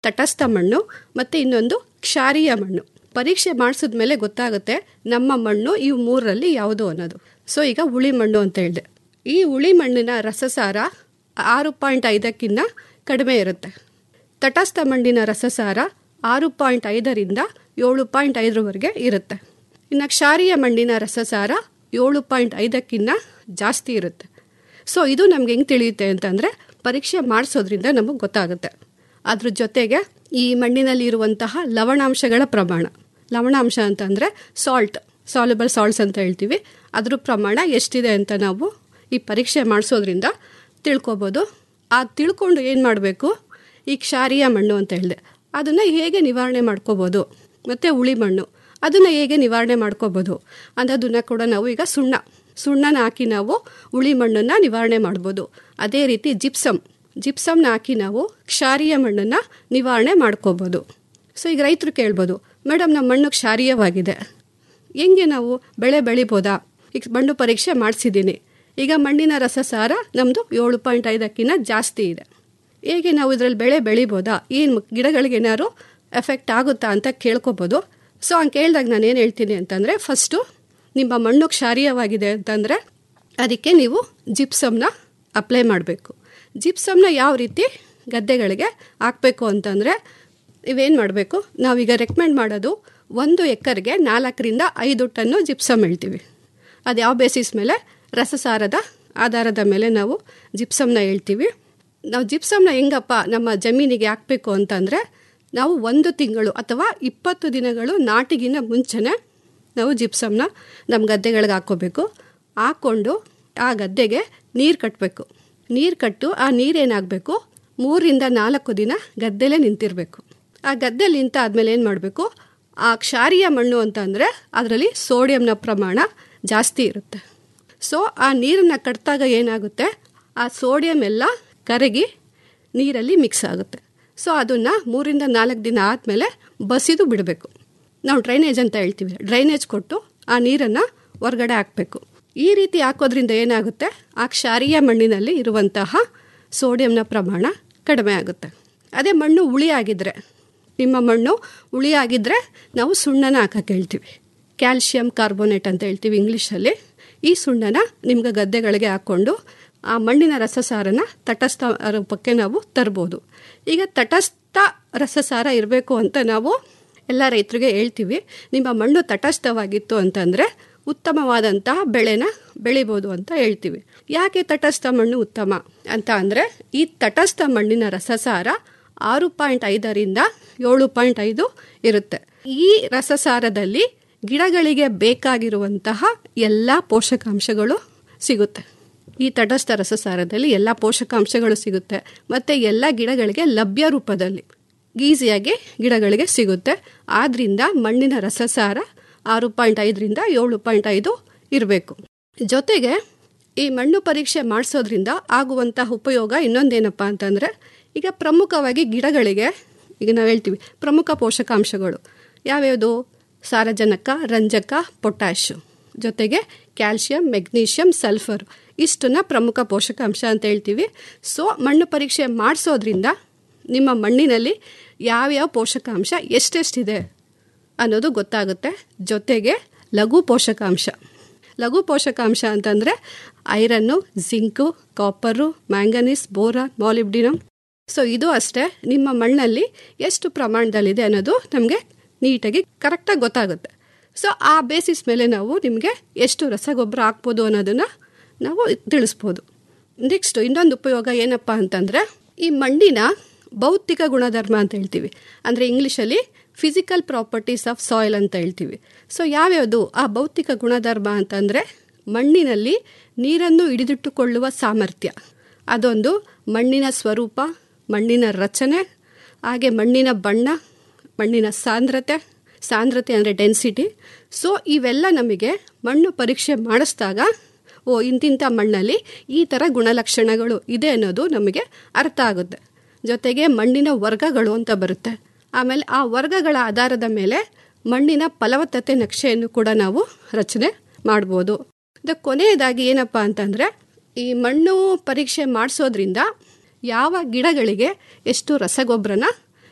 ತಟಸ್ಥ ಮಣ್ಣು ಮತ್ತು ಇನ್ನೊಂದು ಕ್ಷಾರೀಯ ಮಣ್ಣು ಪರೀಕ್ಷೆ ಮಾಡಿಸಿದ್ಮೇಲೆ ಗೊತ್ತಾಗುತ್ತೆ ನಮ್ಮ ಮಣ್ಣು ಇವು ಮೂರರಲ್ಲಿ ಯಾವುದು ಅನ್ನೋದು ಸೊ ಈಗ ಹುಳಿ ಮಣ್ಣು ಅಂತ ಹೇಳಿದೆ ಈ ಹುಳಿ ಮಣ್ಣಿನ ರಸಸಾರ ಆರು ಪಾಯಿಂಟ್ ಐದಕ್ಕಿಂತ ಕಡಿಮೆ ಇರುತ್ತೆ ತಟಸ್ಥ ಮಣ್ಣಿನ ರಸಸಾರ ಆರು ಪಾಯಿಂಟ್ ಐದರಿಂದ ಏಳು ಪಾಯಿಂಟ್ ಐದರವರೆಗೆ ಇರುತ್ತೆ ಇನ್ನು ಕ್ಷಾರೀಯ ಮಣ್ಣಿನ ರಸಸಾರ ಏಳು ಪಾಯಿಂಟ್ ಐದಕ್ಕಿಂತ ಜಾಸ್ತಿ ಇರುತ್ತೆ ಸೊ ಇದು ನಮ್ಗೆ ಹೆಂಗೆ ತಿಳಿಯುತ್ತೆ ಅಂತಂದರೆ ಪರೀಕ್ಷೆ ಮಾಡಿಸೋದ್ರಿಂದ ನಮಗೆ ಗೊತ್ತಾಗುತ್ತೆ ಅದ್ರ ಜೊತೆಗೆ ಈ ಮಣ್ಣಿನಲ್ಲಿ ಇರುವಂತಹ ಲವಣಾಂಶಗಳ ಪ್ರಮಾಣ ಲವಣಾಂಶ ಅಂತಂದರೆ ಸಾಲ್ಟ್ ಸಾಲ್ಯುಬಲ್ ಸಾಲ್ಟ್ಸ್ ಅಂತ ಹೇಳ್ತೀವಿ ಅದ್ರ ಪ್ರಮಾಣ ಎಷ್ಟಿದೆ ಅಂತ ನಾವು ಈ ಪರೀಕ್ಷೆ ಮಾಡಿಸೋದ್ರಿಂದ ತಿಳ್ಕೊಬೋದು ಆ ತಿಳ್ಕೊಂಡು ಏನು ಮಾಡಬೇಕು ಈ ಕ್ಷಾರೀಯ ಮಣ್ಣು ಅಂತ ಹೇಳಿದೆ ಅದನ್ನು ಹೇಗೆ ನಿವಾರಣೆ ಮಾಡ್ಕೋಬೋದು ಮತ್ತು ಉಳಿ ಮಣ್ಣು ಅದನ್ನು ಹೇಗೆ ನಿವಾರಣೆ ಮಾಡ್ಕೋಬೋದು ಅನ್ನೋದನ್ನು ಕೂಡ ನಾವು ಈಗ ಸುಣ್ಣ ಸುಣ್ಣನ ಹಾಕಿ ನಾವು ಉಳಿ ಮಣ್ಣನ್ನು ನಿವಾರಣೆ ಮಾಡ್ಬೋದು ಅದೇ ರೀತಿ ಜಿಪ್ಸಮ್ ಜಿಪ್ಸಮ್ನ ಹಾಕಿ ನಾವು ಕ್ಷಾರೀಯ ಮಣ್ಣನ್ನು ನಿವಾರಣೆ ಮಾಡ್ಕೋಬೋದು ಸೊ ಈಗ ರೈತರು ಕೇಳ್ಬೋದು ಮೇಡಮ್ ನಮ್ಮ ಮಣ್ಣು ಕ್ಷಾರೀಯವಾಗಿದೆ ಹೆಂಗೆ ನಾವು ಬೆಳೆ ಬೆಳಿಬೋದಾ ಈಗ ಮಣ್ಣು ಪರೀಕ್ಷೆ ಮಾಡಿಸಿದ್ದೀನಿ ಈಗ ಮಣ್ಣಿನ ರಸಸಾರ ನಮ್ಮದು ಏಳು ಪಾಯಿಂಟ್ ಐದಕ್ಕಿಂತ ಜಾಸ್ತಿ ಇದೆ ಹೇಗೆ ನಾವು ಇದರಲ್ಲಿ ಬೆಳೆ ಬೆಳಿಬೋದಾ ಏನು ಗಿಡಗಳಿಗೆ ಏನಾದ್ರು ಎಫೆಕ್ಟ್ ಆಗುತ್ತಾ ಅಂತ ಕೇಳ್ಕೊಬೋದು ಸೊ ಹಂಗೆ ಕೇಳಿದಾಗ ನಾನು ಏನು ಹೇಳ್ತೀನಿ ಅಂತಂದರೆ ಫಸ್ಟು ನಿಮ್ಮ ಮಣ್ಣು ಕ್ಷಾರೀಯವಾಗಿದೆ ಅಂತಂದರೆ ಅದಕ್ಕೆ ನೀವು ಜಿಪ್ಸಮ್ನ ಅಪ್ಲೈ ಮಾಡಬೇಕು ಜಿಪ್ಸಮ್ನ ಯಾವ ರೀತಿ ಗದ್ದೆಗಳಿಗೆ ಹಾಕಬೇಕು ಅಂತಂದರೆ ನೀವೇನು ಮಾಡಬೇಕು ನಾವೀಗ ರೆಕಮೆಂಡ್ ಮಾಡೋದು ಒಂದು ಎಕರ್ಗೆ ನಾಲ್ಕರಿಂದ ಐದು ಟನ್ನು ಜಿಪ್ಸಮ್ ಹೇಳ್ತೀವಿ ಅದು ಯಾವ ಬೇಸಿಸ್ ಮೇಲೆ ರಸಸಾರದ ಆಧಾರದ ಮೇಲೆ ನಾವು ಜಿಪ್ಸಮ್ನ ಹೇಳ್ತೀವಿ ನಾವು ಜಿಪ್ಸಮ್ನ ಹೆಂಗಪ್ಪ ನಮ್ಮ ಜಮೀನಿಗೆ ಹಾಕಬೇಕು ಅಂತಂದರೆ ನಾವು ಒಂದು ತಿಂಗಳು ಅಥವಾ ಇಪ್ಪತ್ತು ದಿನಗಳು ನಾಟಿಗಿನ ಮುಂಚೆನೇ ನಾವು ಜಿಪ್ಸಮ್ನ ನಮ್ಮ ಗದ್ದೆಗಳಿಗೆ ಹಾಕ್ಕೋಬೇಕು ಹಾಕ್ಕೊಂಡು ಆ ಗದ್ದೆಗೆ ನೀರು ಕಟ್ಟಬೇಕು ನೀರು ಕಟ್ಟು ಆ ನೀರೇನಾಗಬೇಕು ಮೂರಿಂದ ನಾಲ್ಕು ದಿನ ಗದ್ದೆಲೇ ನಿಂತಿರಬೇಕು ಆ ಗದ್ದೆಲಿ ನಿಂತ ಆದಮೇಲೆ ಏನು ಮಾಡಬೇಕು ಆ ಕ್ಷಾರೀಯ ಮಣ್ಣು ಅಂತ ಅಂದರೆ ಅದರಲ್ಲಿ ಸೋಡಿಯಂನ ಪ್ರಮಾಣ ಜಾಸ್ತಿ ಇರುತ್ತೆ ಸೊ ಆ ನೀರನ್ನು ಕಟ್ಟಿದಾಗ ಏನಾಗುತ್ತೆ ಆ ಸೋಡಿಯಂ ಎಲ್ಲ ಕರಗಿ ನೀರಲ್ಲಿ ಮಿಕ್ಸ್ ಆಗುತ್ತೆ ಸೊ ಅದನ್ನು ಮೂರಿಂದ ನಾಲ್ಕು ದಿನ ಆದಮೇಲೆ ಬಸಿದು ಬಿಡಬೇಕು ನಾವು ಡ್ರೈನೇಜ್ ಅಂತ ಹೇಳ್ತೀವಿ ಡ್ರೈನೇಜ್ ಕೊಟ್ಟು ಆ ನೀರನ್ನು ಹೊರಗಡೆ ಹಾಕಬೇಕು ಈ ರೀತಿ ಹಾಕೋದ್ರಿಂದ ಏನಾಗುತ್ತೆ ಆ ಕ್ಷಾರೀಯ ಮಣ್ಣಿನಲ್ಲಿ ಇರುವಂತಹ ಸೋಡಿಯಂನ ಪ್ರಮಾಣ ಕಡಿಮೆ ಆಗುತ್ತೆ ಅದೇ ಮಣ್ಣು ಹುಳಿ ಆಗಿದ್ದರೆ ನಿಮ್ಮ ಮಣ್ಣು ಹುಳಿ ಆಗಿದ್ದರೆ ನಾವು ಸುಣ್ಣನ ಹಾಕಕ್ಕೆ ಹೇಳ್ತೀವಿ ಕ್ಯಾಲ್ಶಿಯಂ ಕಾರ್ಬೋನೇಟ್ ಅಂತ ಹೇಳ್ತೀವಿ ಇಂಗ್ಲೀಷಲ್ಲಿ ಈ ಸುಣ್ಣನ ನಿಮ್ಗೆ ಗದ್ದೆಗಳಿಗೆ ಹಾಕ್ಕೊಂಡು ಆ ಮಣ್ಣಿನ ರಸಸಾರನ ತಟಸ್ಥ ರೂಪಕ್ಕೆ ನಾವು ತರ್ಬೋದು ಈಗ ತಟಸ್ಥ ರಸಸಾರ ಇರಬೇಕು ಅಂತ ನಾವು ಎಲ್ಲ ರೈತರಿಗೆ ಹೇಳ್ತೀವಿ ನಿಮ್ಮ ಮಣ್ಣು ತಟಸ್ಥವಾಗಿತ್ತು ಅಂತಂದರೆ ಉತ್ತಮವಾದಂತಹ ಬೆಳೆನ ಬೆಳಿಬೋದು ಅಂತ ಹೇಳ್ತೀವಿ ಯಾಕೆ ತಟಸ್ಥ ಮಣ್ಣು ಉತ್ತಮ ಅಂತ ಅಂದರೆ ಈ ತಟಸ್ಥ ಮಣ್ಣಿನ ರಸಸಾರ ಆರು ಪಾಯಿಂಟ್ ಐದರಿಂದ ಏಳು ಪಾಯಿಂಟ್ ಐದು ಇರುತ್ತೆ ಈ ರಸಸಾರದಲ್ಲಿ ಗಿಡಗಳಿಗೆ ಬೇಕಾಗಿರುವಂತಹ ಎಲ್ಲ ಪೋಷಕಾಂಶಗಳು ಸಿಗುತ್ತೆ ಈ ತಟಸ್ಥ ರಸಸಾರದಲ್ಲಿ ಎಲ್ಲ ಪೋಷಕಾಂಶಗಳು ಸಿಗುತ್ತೆ ಮತ್ತು ಎಲ್ಲ ಗಿಡಗಳಿಗೆ ಲಭ್ಯ ರೂಪದಲ್ಲಿ ಈಸಿಯಾಗಿ ಗಿಡಗಳಿಗೆ ಸಿಗುತ್ತೆ ಆದ್ದರಿಂದ ಮಣ್ಣಿನ ರಸಸಾರ ಆರು ಪಾಯಿಂಟ್ ಐದರಿಂದ ಏಳು ಪಾಯಿಂಟ್ ಐದು ಇರಬೇಕು ಜೊತೆಗೆ ಈ ಮಣ್ಣು ಪರೀಕ್ಷೆ ಮಾಡಿಸೋದ್ರಿಂದ ಆಗುವಂತಹ ಉಪಯೋಗ ಇನ್ನೊಂದೇನಪ್ಪ ಅಂತಂದರೆ ಈಗ ಪ್ರಮುಖವಾಗಿ ಗಿಡಗಳಿಗೆ ಈಗ ನಾವು ಹೇಳ್ತೀವಿ ಪ್ರಮುಖ ಪೋಷಕಾಂಶಗಳು ಯಾವ್ಯಾವುದು ಸಾರಜನಕ ರಂಜಕ ಪೊಟ್ಯಾಶು ಜೊತೆಗೆ ಕ್ಯಾಲ್ಶಿಯಂ ಮೆಗ್ನೀಷಿಯಂ ಸಲ್ಫರ್ ಇಷ್ಟನ್ನ ಪ್ರಮುಖ ಪೋಷಕಾಂಶ ಅಂತ ಹೇಳ್ತೀವಿ ಸೊ ಮಣ್ಣು ಪರೀಕ್ಷೆ ಮಾಡಿಸೋದ್ರಿಂದ ನಿಮ್ಮ ಮಣ್ಣಿನಲ್ಲಿ ಯಾವ್ಯಾವ ಪೋಷಕಾಂಶ ಎಷ್ಟೆಷ್ಟಿದೆ ಅನ್ನೋದು ಗೊತ್ತಾಗುತ್ತೆ ಜೊತೆಗೆ ಲಘು ಪೋಷಕಾಂಶ ಲಘು ಪೋಷಕಾಂಶ ಅಂತಂದರೆ iron zinc copper manganese boron molybdenum so ಇದು ಅಷ್ಟೇ ನಿಮ್ಮ ಮಣ್ಣಲ್ಲಿ ಎಷ್ಟು ಪ್ರಮಾಣದಲ್ಲಿದೆ ಅನ್ನೋದು ನಮಗೆ ನೀಟಾಗಿ ಕರೆಕ್ಟಾಗಿ ಗೊತ್ತಾಗುತ್ತೆ ಸೊ ಆ ಬೇಸಿಸ್ ಮೇಲೆ ನಾವು ನಿಮಗೆ ಎಷ್ಟು ರಸಗೊಬ್ಬರ ಹಾಕ್ಬೋದು ಅನ್ನೋದನ್ನು ನಾವು ತಿಳಿಸ್ಬೋದು ನೆಕ್ಸ್ಟ್ ಇನ್ನೊಂದು ಉಪಯೋಗ ಏನಪ್ಪ ಅಂತಂದರೆ ಈ ಮಣ್ಣಿನ ಭೌತಿಕ ಗುಣಧರ್ಮ ಅಂತ ಹೇಳ್ತೀವಿ ಅಂದರೆ ಇಂಗ್ಲೀಷಲ್ಲಿ ಫಿಸಿಕಲ್ ಪ್ರಾಪರ್ಟೀಸ್ ಆಫ್ ಸಾಯಿಲ್ ಅಂತ ಹೇಳ್ತೀವಿ ಸೊ ಯಾವ್ಯಾವುದು ಆ ಭೌತಿಕ ಗುಣಧರ್ಮ ಅಂತಂದರೆ ಮಣ್ಣಿನಲ್ಲಿ ನೀರನ್ನು ಹಿಡಿದಿಟ್ಟುಕೊಳ್ಳುವ ಸಾಮರ್ಥ್ಯ ಅದೊಂದು ಮಣ್ಣಿನ ಸ್ವರೂಪ ಮಣ್ಣಿನ ರಚನೆ ಹಾಗೆ ಮಣ್ಣಿನ ಬಣ್ಣ ಮಣ್ಣಿನ ಸಾಂದ್ರತೆ ಸಾಂದ್ರತೆ ಅಂದರೆ ಡೆನ್ಸಿಟಿ ಸೊ ಇವೆಲ್ಲ ನಮಗೆ ಮಣ್ಣು ಪರೀಕ್ಷೆ ಮಾಡಿಸಿದಾಗ ಓ ಇಂತಿಂಥ ಮಣ್ಣಲ್ಲಿ ಈ ಥರ ಗುಣಲಕ್ಷಣಗಳು ಇದೆ ಅನ್ನೋದು ನಮಗೆ ಅರ್ಥ ಆಗುತ್ತೆ ಜೊತೆಗೆ ಮಣ್ಣಿನ ವರ್ಗಗಳು ಅಂತ ಬರುತ್ತೆ ಆಮೇಲೆ ಆ ವರ್ಗಗಳ ಆಧಾರದ ಮೇಲೆ ಮಣ್ಣಿನ ಫಲವತ್ತತೆ ನಕ್ಷೆಯನ್ನು ಕೂಡ ನಾವು ರಚನೆ ಮಾಡ್ಬೋದು ಇದು ಕೊನೆಯದಾಗಿ ಏನಪ್ಪ ಅಂತಂದರೆ ಈ ಮಣ್ಣು ಪರೀಕ್ಷೆ ಮಾಡಿಸೋದ್ರಿಂದ ಯಾವ ಗಿಡಗಳಿಗೆ ಎಷ್ಟು ರಸಗೊಬ್ಬರನ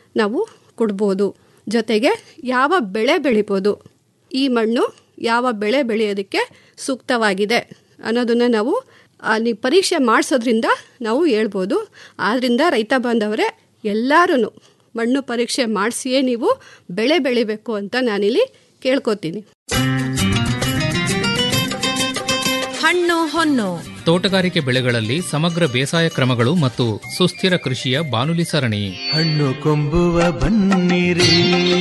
ನಾವು ಕೊಡ್ಬೋದು ಜೊತೆಗೆ ಯಾವ ಬೆಳೆ ಬೆಳಿಬೋದು ಈ ಮಣ್ಣು ಯಾವ ಬೆಳೆ ಬೆಳೆಯೋದಕ್ಕೆ ಸೂಕ್ತವಾಗಿದೆ ಅನ್ನೋದನ್ನು ನಾವು ಅಲ್ಲಿ ಪರೀಕ್ಷೆ ಮಾಡಿಸೋದ್ರಿಂದ ನಾವು ಹೇಳ್ಬೋದು ಆದ್ದರಿಂದ ರೈತ ಬಾಂಧವರೇ ಎಲ್ಲರೂ ಮಣ್ಣು ಪರೀಕ್ಷೆ ಮಾಡಿಸಿಯೇ ನೀವು ಬೆಳೆ ಬೆಳಿಬೇಕು ಅಂತ ನಾನಿಲ್ಲಿ ಕೇಳ್ಕೊತೀನಿ ಹಣ್ಣು ಹೊನ್ನು ತೋಟಗಾರಿಕೆ ಬೆಳೆಗಳಲ್ಲಿ ಸಮಗ್ರ ಬೇಸಾಯ ಕ್ರಮಗಳು ಮತ್ತು ಸುಸ್ಥಿರ ಕೃಷಿಯ ಬಾನುಲಿ ಸರಣಿ ಹಣ್ಣು ಕೊಂಬುವ ಬನ್ನಿರಿ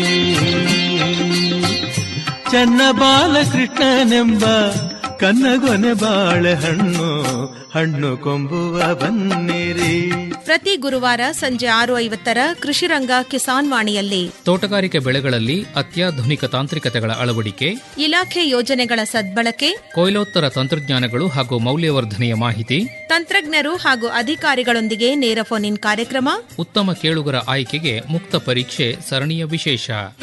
ಚನ್ನ ಬಾಲಕೃಷ್ಣನೆಂಬ ಕನ್ನಗೊನೆ ಬಾಳೆಹಣ್ಣು ಹಣ್ಣು ಕೊಂಬುವ ಬನ್ನಿರಿ ಪ್ರತಿ ಗುರುವಾರ ಸಂಜೆ ಆರು ಐವತ್ತರ ಕೃಷಿರಂಗ ಕಿಸಾನ್ ವಾಣಿಯಲ್ಲಿ ತೋಟಗಾರಿಕೆ ಬೆಳೆಗಳಲ್ಲಿ ಅತ್ಯಾಧುನಿಕ ತಾಂತ್ರಿಕತೆಗಳ ಅಳವಡಿಕೆ ಇಲಾಖೆ ಯೋಜನೆಗಳ ಸದ್ಬಳಕೆ ಕೊಯ್ಲೋತ್ತರ ತಂತ್ರಜ್ಞಾನಗಳು ಹಾಗೂ ಮೌಲ್ಯವರ್ಧನೆಯ ಮಾಹಿತಿ ತಂತ್ರಜ್ಞರು ಹಾಗೂ ಅಧಿಕಾರಿಗಳೊಂದಿಗೆ ನೇರ ಫೋನ್ ಇನ್ ಕಾರ್ಯಕ್ರಮ ಉತ್ತಮ ಕೇಳುಗರ ಆಯ್ಕೆಗೆ ಮುಕ್ತ ಪರೀಕ್ಷೆ ಸರಣಿಯ ವಿಶೇಷ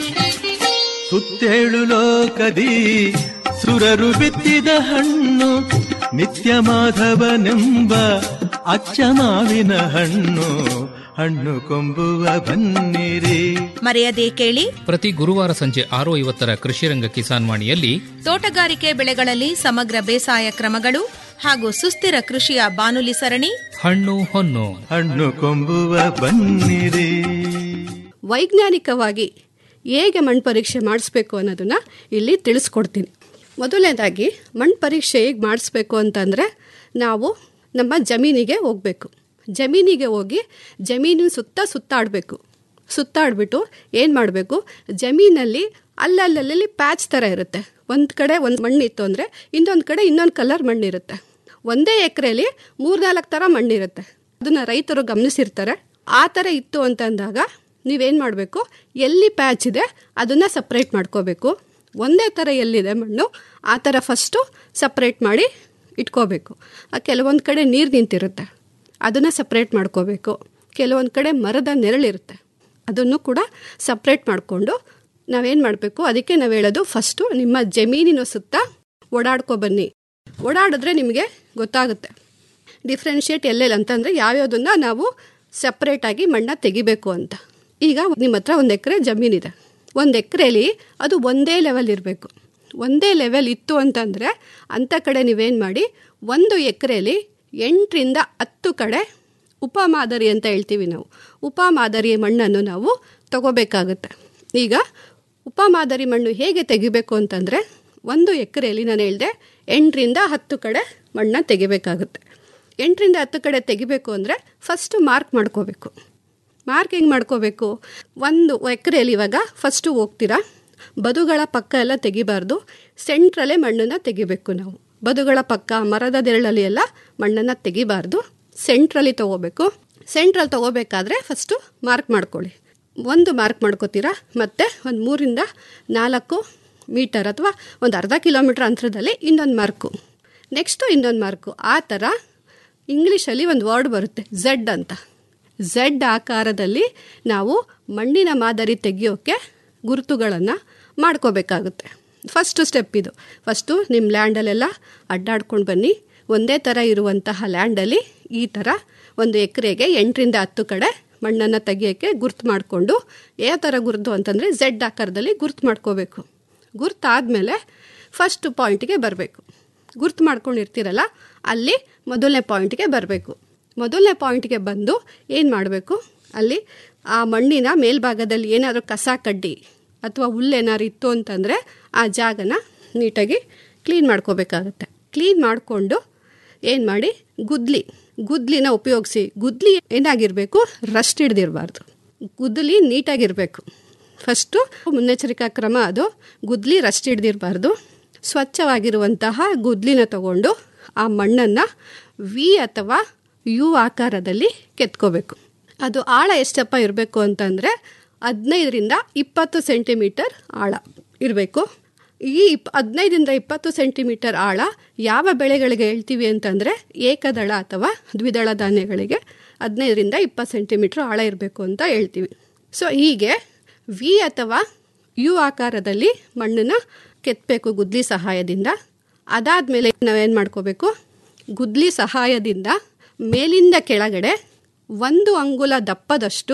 ಸುತ್ತೇಳು ಲೋಕದಿ ಸುರರು ಬಿತ್ತಿದ ಹಣ್ಣು ನಿತ್ಯ ಮಾಧವನೆಂಬ ಅಚ್ಚ ಮಾವಿನ ಹಣ್ಣು ಹಣ್ಣು ಕೊಂಬುವ ಬನ್ನಿರಿ ಮರೆಯದೇ ಕೇಳಿ ಪ್ರತಿ ಗುರುವಾರ ಸಂಜೆ ಆರು ಐವತ್ತರ ಕೃಷಿರಂಗ ಕಿಸಾನ್ ವಾಣಿಯಲ್ಲಿ ತೋಟಗಾರಿಕೆ ಬೆಳೆಗಳಲ್ಲಿ ಸಮಗ್ರ ಬೇಸಾಯ ಕ್ರಮಗಳು ಹಾಗೂ ಸುಸ್ಥಿರ ಕೃಷಿಯ ಬಾನುಲಿ ಸರಣಿ ಹಣ್ಣು ಹೊನ್ನು ಹಣ್ಣು ಕೊಂಬುವ ಬನ್ನಿರಿ ವೈಜ್ಞಾನಿಕವಾಗಿ ಹೇಗೆ ಮಣ್ಣು ಪರೀಕ್ಷೆ ಮಾಡಿಸ್ಬೇಕು ಅನ್ನೋದನ್ನು ಇಲ್ಲಿ ತಿಳಿಸ್ಕೊಡ್ತೀನಿ ಮೊದಲನೇದಾಗಿ ಮಣ್ಣು ಪರೀಕ್ಷೆ ಹೇಗೆ ಮಾಡಿಸ್ಬೇಕು ಅಂತಂದರೆ ನಾವು ನಮ್ಮ ಜಮೀನಿಗೆ ಹೋಗಬೇಕು ಜಮೀನಿಗೆ ಹೋಗಿ ಜಮೀನಿನ ಸುತ್ತ ಸುತ್ತಾಡಬೇಕು ಸುತ್ತಾಡ್ಬಿಟ್ಟು ಏನು ಮಾಡಬೇಕು ಜಮೀನಲ್ಲಿ ಅಲ್ಲಲ್ಲಲ್ಲಿ ಪ್ಯಾಚ್ ಥರ ಇರುತ್ತೆ ಒಂದು ಕಡೆ ಒಂದು ಮಣ್ಣಿತ್ತು ಅಂದರೆ ಇನ್ನೊಂದು ಕಡೆ ಇನ್ನೊಂದು ಕಲರ್ ಮಣ್ಣಿರುತ್ತೆ ಒಂದೇ ಎಕರೆಯಲ್ಲಿ ಮೂರ್ನಾಲ್ಕು ಥರ ಮಣ್ಣಿರುತ್ತೆ ಅದನ್ನು ರೈತರು ಗಮನಿಸಿರ್ತಾರೆ ಆ ಥರ ಇತ್ತು ಅಂತಂದಾಗ ನೀವೇನು ಮಾಡಬೇಕು ಎಲ್ಲಿ ಪ್ಯಾಚ್ ಇದೆ ಅದನ್ನು ಸಪ್ರೇಟ್ ಮಾಡ್ಕೋಬೇಕು ಒಂದೇ ಥರ ಎಲ್ಲಿದೆ ಮಣ್ಣು ಆ ಥರ ಫಸ್ಟು ಸಪ್ರೇಟ್ ಮಾಡಿ ಇಟ್ಕೋಬೇಕು ಕೆಲವೊಂದು ಕಡೆ ನೀರು ನಿಂತಿರುತ್ತೆ ಅದನ್ನು ಸಪ್ರೇಟ್ ಮಾಡ್ಕೋಬೇಕು ಕೆಲವೊಂದು ಕಡೆ ಮರದ ನೆರಳಿರುತ್ತೆ ಅದನ್ನು ಕೂಡ ಸಪ್ರೇಟ್ ಮಾಡಿಕೊಂಡು ನಾವೇನು ಮಾಡಬೇಕು ಅದಕ್ಕೆ ನಾವು ಹೇಳೋದು ಫಸ್ಟು ನಿಮ್ಮ ಜಮೀನಿನ ಸುತ್ತ ಓಡಾಡ್ಕೊ ಬನ್ನಿ ಓಡಾಡಿದ್ರೆ ನಿಮಗೆ ಗೊತ್ತಾಗುತ್ತೆ ಡಿಫ್ರೆನ್ಷಿಯೇಟ್ ಎಲ್ಲೆಲ್ಲ ಅಂತಂದರೆ ಯಾವ್ಯಾವುದನ್ನು ನಾವು ಸಪ್ರೇಟಾಗಿ ಮಣ್ಣ ತೆಗಿಬೇಕು ಅಂತ ಈಗ ನಿಮ್ಮ ಹತ್ರ ಒಂದು ಎಕರೆ ಜಮೀನಿದೆ ಒಂದು ಎಕರೆಲಿ ಅದು ಒಂದೇ ಲೆವೆಲ್ ಇರಬೇಕು ಒಂದೇ ಲೆವೆಲ್ ಇತ್ತು ಅಂತಂದರೆ ಅಂಥ ಕಡೆ ನೀವೇನು ಮಾಡಿ ಒಂದು ಎಕರೆಲಿ ಎಂಟರಿಂದ ಹತ್ತು ಕಡೆ ಉಪಮಾದರಿ ಅಂತ ಹೇಳ್ತೀವಿ ನಾವು ಉಪಮಾದರಿಯ ಮಣ್ಣನ್ನು ನಾವು ತಗೋಬೇಕಾಗುತ್ತೆ ಈಗ ಉಪಮಾದರಿ ಮಣ್ಣು ಹೇಗೆ ತೆಗಿಬೇಕು ಅಂತಂದರೆ ಒಂದು ಎಕರೆಯಲ್ಲಿ ನಾನು ಹೇಳಿದೆ ಎಂಟರಿಂದ ಹತ್ತು ಕಡೆ ಮಣ್ಣನ್ನ ತೆಗಿಬೇಕಾಗುತ್ತೆ ಎಂಟರಿಂದ ಹತ್ತು ಕಡೆ ತೆಗಿಬೇಕು ಅಂದರೆ ಫಸ್ಟು ಮಾರ್ಕ್ ಮಾಡ್ಕೋಬೇಕು ಮಾರ್ಕ್ ಹೆಂಗೆ ಮಾಡ್ಕೋಬೇಕು ಒಂದು ಎಕರೆಯಲ್ಲಿ ಇವಾಗ ಫಸ್ಟು ಹೋಗ್ತೀರಾ ಬದುಗಳ ಪಕ್ಕ ಎಲ್ಲ ತೆಗಿಬಾರ್ದು ಸೆಂಟ್ರಲ್ಲೇ ಮಣ್ಣನ್ನು ತೆಗಿಬೇಕು ನಾವು ಬದುಗಳ ಪಕ್ಕ ಮರದ ನೆರಳಲ್ಲಿ ಎಲ್ಲ ಮಣ್ಣನ್ನು ತೆಗಿಬಾರ್ದು ಸೆಂಟ್ರಲ್ಲಿ ತೊಗೋಬೇಕು ಸೆಂಟ್ರಲ್ಲಿ ತೊಗೋಬೇಕಾದ್ರೆ ಫಸ್ಟು ಮಾರ್ಕ್ ಮಾಡ್ಕೊಳ್ಳಿ ಒಂದು ಮಾರ್ಕ್ ಮಾಡ್ಕೋತೀರಾ ಮತ್ತು ಒಂದು ಮೂರಿಂದ ನಾಲ್ಕು ಮೀಟರ್ ಅಥವಾ ಒಂದು ಅರ್ಧ ಕಿಲೋಮೀಟ್ರ್ ಅಂತರದಲ್ಲಿ ಇನ್ನೊಂದು ಮಾರ್ಕು ನೆಕ್ಸ್ಟು ಇನ್ನೊಂದು ಮಾರ್ಕು ಆ ಥರ ಇಂಗ್ಲೀಷಲ್ಲಿ ಒಂದು ವರ್ಡ್ ಬರುತ್ತೆ ಝೆಡ್ ಅಂತ ಝೆಡ್ ಆಕಾರದಲ್ಲಿ ನಾವು ಮಣ್ಣಿನ ಮಾದರಿ ತೆಗಿಯೋಕ್ಕೆ ಗುರುತುಗಳನ್ನು ಮಾಡ್ಕೋಬೇಕಾಗುತ್ತೆ ಫಸ್ಟು ಸ್ಟೆಪ್ ಇದು ಫಸ್ಟು ನಿಮ್ಮ ಲ್ಯಾಂಡಲ್ಲೆಲ್ಲ ಅಡ್ಡಾಡ್ಕೊಂಡು ಬನ್ನಿ ಒಂದೇ ಥರ ಇರುವಂತಹ ಲ್ಯಾಂಡಲ್ಲಿ ಈ ಥರ ಒಂದು ಎಕರೆಗೆ ಎಂಟರಿಂದ ಹತ್ತು ಕಡೆ ಮಣ್ಣನ್ನು ತೆಗಿಯೋಕ್ಕೆ ಗುರ್ತು ಮಾಡಿಕೊಂಡು ಯಾವ ಥರ ಗುರುತು ಅಂತಂದರೆ ಝೆಡ್ ಆಕಾರದಲ್ಲಿ ಗುರ್ತು ಮಾಡ್ಕೋಬೇಕು ಗುರ್ತಾದಮೇಲೆ ಫಸ್ಟ್ ಪಾಯಿಂಟ್ಗೆ ಬರಬೇಕು ಗುರ್ತು ಮಾಡ್ಕೊಂಡಿರ್ತೀರಲ್ಲ ಅಲ್ಲಿ ಮೊದಲನೇ ಪಾಯಿಂಟ್ಗೆ ಬರಬೇಕು ಮೊದಲನೇ ಪಾಯಿಂಟ್ಗೆ ಬಂದು ಏನು ಮಾಡಬೇಕು ಅಲ್ಲಿ ಆ ಮಣ್ಣಿನ ಮೇಲ್ಭಾಗದಲ್ಲಿ ಏನಾದರೂ ಕಸ ಕಡ್ಡಿ ಅಥವಾ ಹುಲ್ಲೇನಾದ್ರು ಇತ್ತು ಅಂತಂದರೆ ಆ ಜಾಗನ ನೀಟಾಗಿ ಕ್ಲೀನ್ ಮಾಡ್ಕೋಬೇಕಾಗತ್ತೆ ಕ್ಲೀನ್ ಮಾಡಿಕೊಂಡು ಏನು ಮಾಡಿ ಗುದ್ಲಿ ಗುದ್ಲಿನ ಉಪಯೋಗಿಸಿ ಗುದ್ಲಿ ಏನಾಗಿರಬೇಕು ರಸ್ಟ್ ಹಿಡ್ದಿರಬಾರ್ದು ಗುದ್ದಲಿ ನೀಟಾಗಿರಬೇಕು ಫಸ್ಟು ಮುನ್ನೆಚ್ಚರಿಕಾ ಕ್ರಮ ಅದು ಗುದ್ಲಿ ರಸ್ಟ್ ಹಿಡ್ದಿರಬಾರ್ದು ಸ್ವಚ್ಛವಾಗಿರುವಂತಹ ಗುದ್ಲಿನ ತಗೊಂಡು ಆ ಮಣ್ಣನ್ನು ವಿ ಅಥವಾ ಯು ಆಕಾರದಲ್ಲಿ ಕೆತ್ಕೋಬೇಕು ಅದು ಆಳ ಎಷ್ಟಪ್ಪ ಇರಬೇಕು ಅಂತಂದರೆ ಹದಿನೈದರಿಂದ ಇಪ್ಪತ್ತು ಸೆಂಟಿಮೀಟರ್ ಆಳ ಇರಬೇಕು ಈ ಇಪ್ ಹದಿನೈದರಿಂದ ಇಪ್ಪತ್ತು ಸೆಂಟಿಮೀಟರ್ ಆಳ ಯಾವ ಬೆಳೆಗಳಿಗೆ ಹೇಳ್ತೀವಿ ಅಂತಂದರೆ ಏಕದಳ ಅಥವಾ ದ್ವಿದಳ ಧಾನ್ಯಗಳಿಗೆ ಹದಿನೈದರಿಂದ ಇಪ್ಪತ್ತು ಸೆಂಟಿಮೀಟ್ರ್ ಆಳ ಇರಬೇಕು ಅಂತ ಹೇಳ್ತೀವಿ ಸೊ ಹೀಗೆ ವಿ ಅಥವಾ ಯು ಆಕಾರದಲ್ಲಿ ಮಣ್ಣನ್ನು ಕೆತ್ತಬೇಕು ಗುದ್ಲಿ ಸಹಾಯದಿಂದ ಅದಾದಮೇಲೆ ನಾವೇನು ಮಾಡ್ಕೋಬೇಕು ಗುದ್ಲಿ ಸಹಾಯದಿಂದ ಮೇಲಿಂದ ಕೆಳಗಡೆ ಒಂದು ಅಂಗುಲ ದಪ್ಪದಷ್ಟು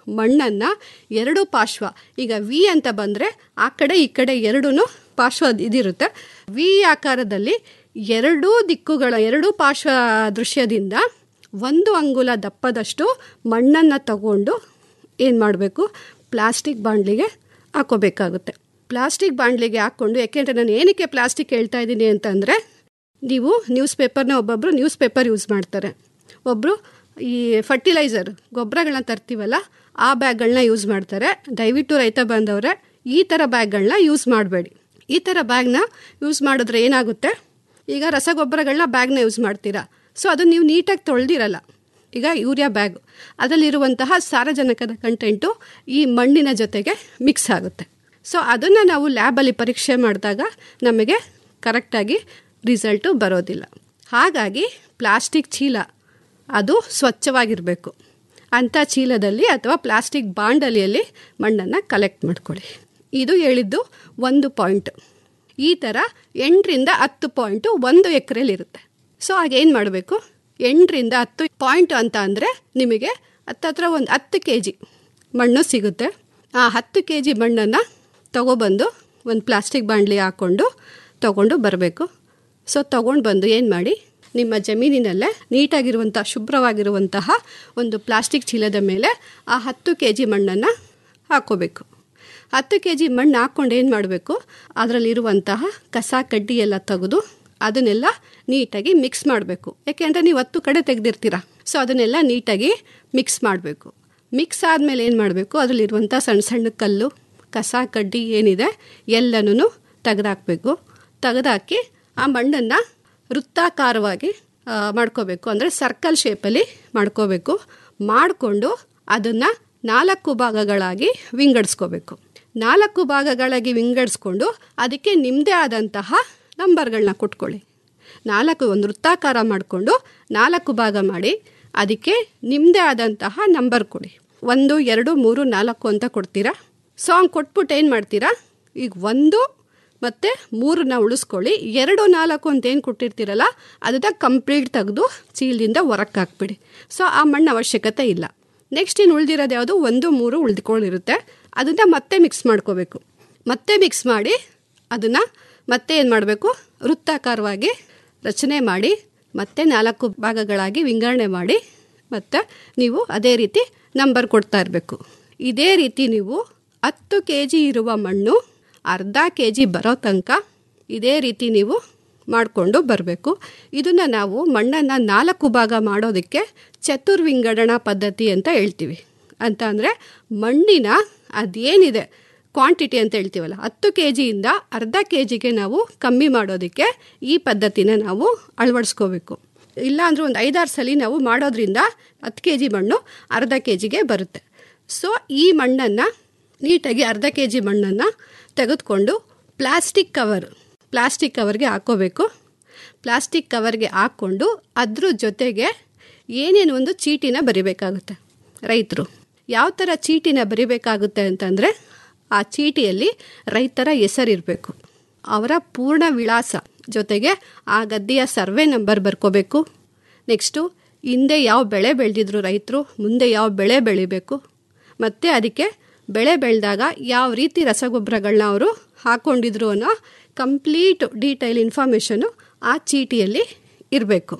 ಮಣ್ಣನ್ನು ಎರಡು ಪಾರ್ಶ್ವ ಈಗ ವಿ ಅಂತ ಬಂದರೆ ಆ ಕಡೆ ಈ ಕಡೆ ಎರಡೂ ಪಾರ್ಶ್ವ ಇದಿರುತ್ತೆ ವಿ ಆಕಾರದಲ್ಲಿ ಎರಡೂ ದಿಕ್ಕುಗಳ ಎರಡೂ ಪಾರ್ಶ್ವ ದೃಶ್ಯದಿಂದ ಒಂದು ಅಂಗುಲ ದಪ್ಪದಷ್ಟು ಮಣ್ಣನ್ನು ತಗೊಂಡು ಏನು ಮಾಡಬೇಕು ಪ್ಲಾಸ್ಟಿಕ್ ಬಾಂಡ್ಲಿಗೆ ಹಾಕೋಬೇಕಾಗುತ್ತೆ ಪ್ಲಾಸ್ಟಿಕ್ ಬಾಂಡ್ಲಿಗೆ ಹಾಕ್ಕೊಂಡು ಯಾಕೆಂದರೆ ನಾನು ಏನಕ್ಕೆ ಪ್ಲಾಸ್ಟಿಕ್ ಹೇಳ್ತಾ ಇದ್ದೀನಿ ಅಂತಂದರೆ ನೀವು ನ್ಯೂಸ್ ಪೇಪರ್ನ ಒಬ್ಬೊಬ್ಬರು ನ್ಯೂಸ್ ಪೇಪರ್ ಯೂಸ್ ಮಾಡ್ತಾರೆ ಒಬ್ಬರು ಈ ಫರ್ಟಿಲೈಸರ್ ಗೊಬ್ಬರಗಳನ್ನ ತರ್ತೀವಲ್ಲ ಆ ಬ್ಯಾಗ್ಗಳನ್ನ ಯೂಸ್ ಮಾಡ್ತಾರೆ ದಯವಿಟ್ಟು ರೈತ ಬಂದವರೆ ಈ ಥರ ಬ್ಯಾಗ್ಗಳನ್ನ ಯೂಸ್ ಮಾಡಬೇಡಿ ಈ ಥರ ಬ್ಯಾಗ್ನ ಯೂಸ್ ಮಾಡಿದ್ರೆ ಏನಾಗುತ್ತೆ ಈಗ ರಸಗೊಬ್ಬರಗಳನ್ನ ಬ್ಯಾಗ್ನ ಯೂಸ್ ಮಾಡ್ತೀರಾ ಸೊ ಅದು ನೀವು ನೀಟಾಗಿ ತೊಳೆದಿರಲ್ಲ ಈಗ ಯೂರಿಯಾ ಬ್ಯಾಗ್ ಅದರಲ್ಲಿರುವಂತಹ ಸಾರಜನಕದ ಕಂಟೆಂಟು ಈ ಮಣ್ಣಿನ ಜೊತೆಗೆ ಮಿಕ್ಸ್ ಆಗುತ್ತೆ ಸೊ ಅದನ್ನು ನಾವು ಲ್ಯಾಬಲ್ಲಿ ಪರೀಕ್ಷೆ ಮಾಡಿದಾಗ ನಮಗೆ ಕರೆಕ್ಟಾಗಿ ರಿಸಲ್ಟು ಬರೋದಿಲ್ಲ ಹಾಗಾಗಿ ಪ್ಲಾಸ್ಟಿಕ್ ಚೀಲ ಅದು ಸ್ವಚ್ಛವಾಗಿರಬೇಕು ಅಂಥ ಚೀಲದಲ್ಲಿ ಅಥವಾ ಪ್ಲಾಸ್ಟಿಕ್ ಬಾಂಡಲಿಯಲ್ಲಿ ಮಣ್ಣನ್ನು ಕಲೆಕ್ಟ್ ಮಾಡ್ಕೊಳ್ಳಿ ಇದು ಹೇಳಿದ್ದು ಒಂದು ಪಾಯಿಂಟ್ ಈ ಥರ ಎಂಟರಿಂದ ಹತ್ತು ಪಾಯಿಂಟು ಒಂದು ಎಕರೆಲಿರುತ್ತೆ ಸೊ ಆಗೇನು ಮಾಡಬೇಕು ಎಂಟರಿಂದ ಹತ್ತು ಪಾಯಿಂಟ್ ಅಂತ ಅಂದರೆ ನಿಮಗೆ ಹತ್ತತ್ರ ಒಂದು ಹತ್ತು ಕೆ ಜಿ ಮಣ್ಣು ಸಿಗುತ್ತೆ ಆ ಹತ್ತು ಕೆ ಜಿ ಮಣ್ಣನ್ನು ತಗೊಬಂದು ಒಂದು ಪ್ಲಾಸ್ಟಿಕ್ ಬಾಂಡ್ಲಿ ಹಾಕ್ಕೊಂಡು ತಗೊಂಡು ಬರಬೇಕು ಸೊ ತಗೊಂಡು ಬಂದು ಏನು ಮಾಡಿ ನಿಮ್ಮ ಜಮೀನಿನಲ್ಲೇ ನೀಟಾಗಿರುವಂಥ ಶುಭ್ರವಾಗಿರುವಂತಹ ಒಂದು ಪ್ಲಾಸ್ಟಿಕ್ ಚೀಲದ ಮೇಲೆ ಆ ಹತ್ತು ಕೆ ಜಿ ಮಣ್ಣನ್ನು ಹಾಕ್ಕೋಬೇಕು ಹತ್ತು ಕೆ ಜಿ ಮಣ್ಣು ಹಾಕ್ಕೊಂಡು ಏನು ಮಾಡಬೇಕು ಅದರಲ್ಲಿರುವಂತಹ ಕಸ ಕಡ್ಡಿ ಎಲ್ಲ ತೆಗೆದು ಅದನ್ನೆಲ್ಲ ನೀಟಾಗಿ ಮಿಕ್ಸ್ ಮಾಡಬೇಕು ಯಾಕೆಂದರೆ ನೀವು ಹತ್ತು ಕಡೆ ತೆಗೆದಿರ್ತೀರ ಸೊ ಅದನ್ನೆಲ್ಲ ನೀಟಾಗಿ ಮಿಕ್ಸ್ ಮಾಡಬೇಕು ಮಿಕ್ಸ್ ಆದಮೇಲೆ ಏನು ಮಾಡಬೇಕು ಅದರಲ್ಲಿರುವಂಥ ಸಣ್ಣ ಸಣ್ಣ ಕಲ್ಲು ಕಸ ಕಡ್ಡಿ ಏನಿದೆ ಎಲ್ಲನೂ ತೆಗೆದಾಕಬೇಕು ತೆಗೆದಾಕಿ ಆ ಮಣ್ಣನ್ನು ವೃತ್ತಾಕಾರವಾಗಿ ಆ, ಮಾಡ್ಕೋಬೇಕು ಅಂದರೆ ಸರ್ಕಲ್ ಶೇಪಲ್ಲಿ ಮಾಡ್ಕೋಬೇಕು ಮಾಡಿಕೊಂಡು ಅದನ್ನು ನಾಲ್ಕು ಭಾಗಗಳಾಗಿ ವಿಂಗಡಿಸ್ಕೋಬೇಕು ನಾಲ್ಕು ಭಾಗಗಳಾಗಿ ವಿಂಗಡಿಸ್ಕೊಂಡು ಅದಕ್ಕೆ ನಿಮ್ಮದೇ ಆದಂತಹ ನಂಬರ್ಗಳನ್ನ ಕೊಟ್ಕೊಳ್ಳಿ ನಾಲ್ಕು ಒಂದು ವೃತ್ತಾಕಾರ ಮಾಡಿಕೊಂಡು ನಾಲ್ಕು ಭಾಗ ಮಾಡಿ ಅದಕ್ಕೆ ನಿಮ್ಮದೇ ಆದಂತಹ ನಂಬರ್ ಕೊಡಿ ಒಂದು ಎರಡು ಮೂರು ನಾಲ್ಕು ಅಂತ ಕೊಡ್ತೀರಾ ಸೊ ಹಂಗೆ ಕೊಟ್ಬಿಟ್ಟು ಏನು ಮಾಡ್ತೀರಾ ಈಗ ಒಂದು ಮತ್ತು ಮೂರನ್ನ ಉಳಿಸ್ಕೊಳ್ಳಿ ಎರಡು ನಾಲ್ಕು ಅಂತ ಏನು ಕೊಟ್ಟಿರ್ತೀರಲ್ಲ ಅದನ್ನ ಕಂಪ್ಲೀಟ್ ತೆಗೆದು ಚೀಲದಿಂದ ಹೊರಕ್ಕೆ ಹಾಕ್ಬಿಡಿ ಸೊ ಆ ಮಣ್ಣು ಅವಶ್ಯಕತೆ ಇಲ್ಲ ನೆಕ್ಸ್ಟ್ ಇನ್ನು ಉಳಿದಿರೋದು ಯಾವುದು ಒಂದು ಮೂರು ಉಳಿದುಕೊಂಡಿರುತ್ತೆ ಅದನ್ನು ಮತ್ತೆ ಮಿಕ್ಸ್ ಮಾಡ್ಕೋಬೇಕು ಮತ್ತೆ ಮಿಕ್ಸ್ ಮಾಡಿ ಅದನ್ನು ಮತ್ತೆ ಏನು ಮಾಡಬೇಕು ವೃತ್ತಾಕಾರವಾಗಿ ರಚನೆ ಮಾಡಿ ಮತ್ತೆ ನಾಲ್ಕು ಭಾಗಗಳಾಗಿ ವಿಂಗಡಣೆ ಮಾಡಿ ಮತ್ತು ನೀವು ಅದೇ ರೀತಿ ನಂಬರ್ ಕೊಡ್ತಾ ಇರಬೇಕು ಇದೇ ರೀತಿ ನೀವು ಹತ್ತು ಕೆ ಜಿ ಇರುವ ಮಣ್ಣು ಅರ್ಧ ಕೆ ಜಿ ಬರೋ ತನಕ ಇದೇ ರೀತಿ ನೀವು ಮಾಡಿಕೊಂಡು ಬರಬೇಕು ಇದನ್ನು ನಾವು ಮಣ್ಣನ್ನು ನಾಲ್ಕು ಭಾಗ ಮಾಡೋದಕ್ಕೆ ಚತುರ್ವಿಂಗಡಣಾ ಪದ್ಧತಿ ಅಂತ ಹೇಳ್ತೀವಿ ಅಂತ ಅಂದರೆ ಮಣ್ಣಿನ ಅದೇನಿದೆ ಕ್ವಾಂಟಿಟಿ ಅಂತ ಹೇಳ್ತೀವಲ್ಲ ಹತ್ತು ಕೆ ಜಿಯಿಂದ ಅರ್ಧ ಕೆ ಜಿಗೆ ನಾವು ಕಮ್ಮಿ ಮಾಡೋದಕ್ಕೆ ಈ ಪದ್ಧತಿನ ನಾವು ಅಳವಡಿಸ್ಕೋಬೇಕು ಇಲ್ಲಾಂದ್ರೆ ಒಂದು ಐದಾರು ಸಲ ನಾವು ಮಾಡೋದ್ರಿಂದ ಹತ್ತು ಕೆ ಜಿ ಮಣ್ಣು ಅರ್ಧ ಕೆ ಜಿಗೆ ಬರುತ್ತೆ ಸೊ ಈ ಮಣ್ಣನ್ನು ನೀಟಾಗಿ ಅರ್ಧ ಕೆ ಜಿ ಮಣ್ಣನ್ನು ತೆಗೆದುಕೊಂಡು ಪ್ಲಾಸ್ಟಿಕ್ ಕವರ್ ಪ್ಲಾಸ್ಟಿಕ್ ಕವರ್ಗೆ ಹಾಕೋಬೇಕು ಪ್ಲಾಸ್ಟಿಕ್ ಕವರ್ಗೆ ಹಾಕ್ಕೊಂಡು ಅದ್ರ ಜೊತೆಗೆ ಏನೇನು ಒಂದು ಚೀಟಿನ ಬರಿಬೇಕಾಗುತ್ತೆ ರೈತರು ಯಾವ ಥರ ಚೀಟಿನ ಬರಿಬೇಕಾಗುತ್ತೆ ಅಂತಂದರೆ ಆ ಚೀಟಿಯಲ್ಲಿ ರೈತರ ಹೆಸರಿರಬೇಕು ಅವರ ಪೂರ್ಣ ವಿಳಾಸ ಜೊತೆಗೆ ಆ ಗದ್ದೆಯ ಸರ್ವೆ ನಂಬರ್ ಬರ್ಕೋಬೇಕು ನೆಕ್ಸ್ಟು ಹಿಂದೆ ಯಾವ ಬೆಳೆ ಬೆಳೆದಿದ್ರು ರೈತರು ಮುಂದೆ ಯಾವ ಬೆಳೆ ಬೆಳಿಬೇಕು ಮತ್ತು ಅದಕ್ಕೆ ಬೆಳೆ ಬೆಳೆದಾಗ ಯಾವ ರೀತಿ ರಸಗೊಬ್ಬರಗಳನ್ನ ಅವರು ಹಾಕ್ಕೊಂಡಿದ್ರು ಅನ್ನೋ ಕಂಪ್ಲೀಟ್ ಡೀಟೇಲ್ ಇನ್ಫಾರ್ಮೇಷನ್ನು ಆ ಚೀಟಿಯಲ್ಲಿ ಇರಬೇಕು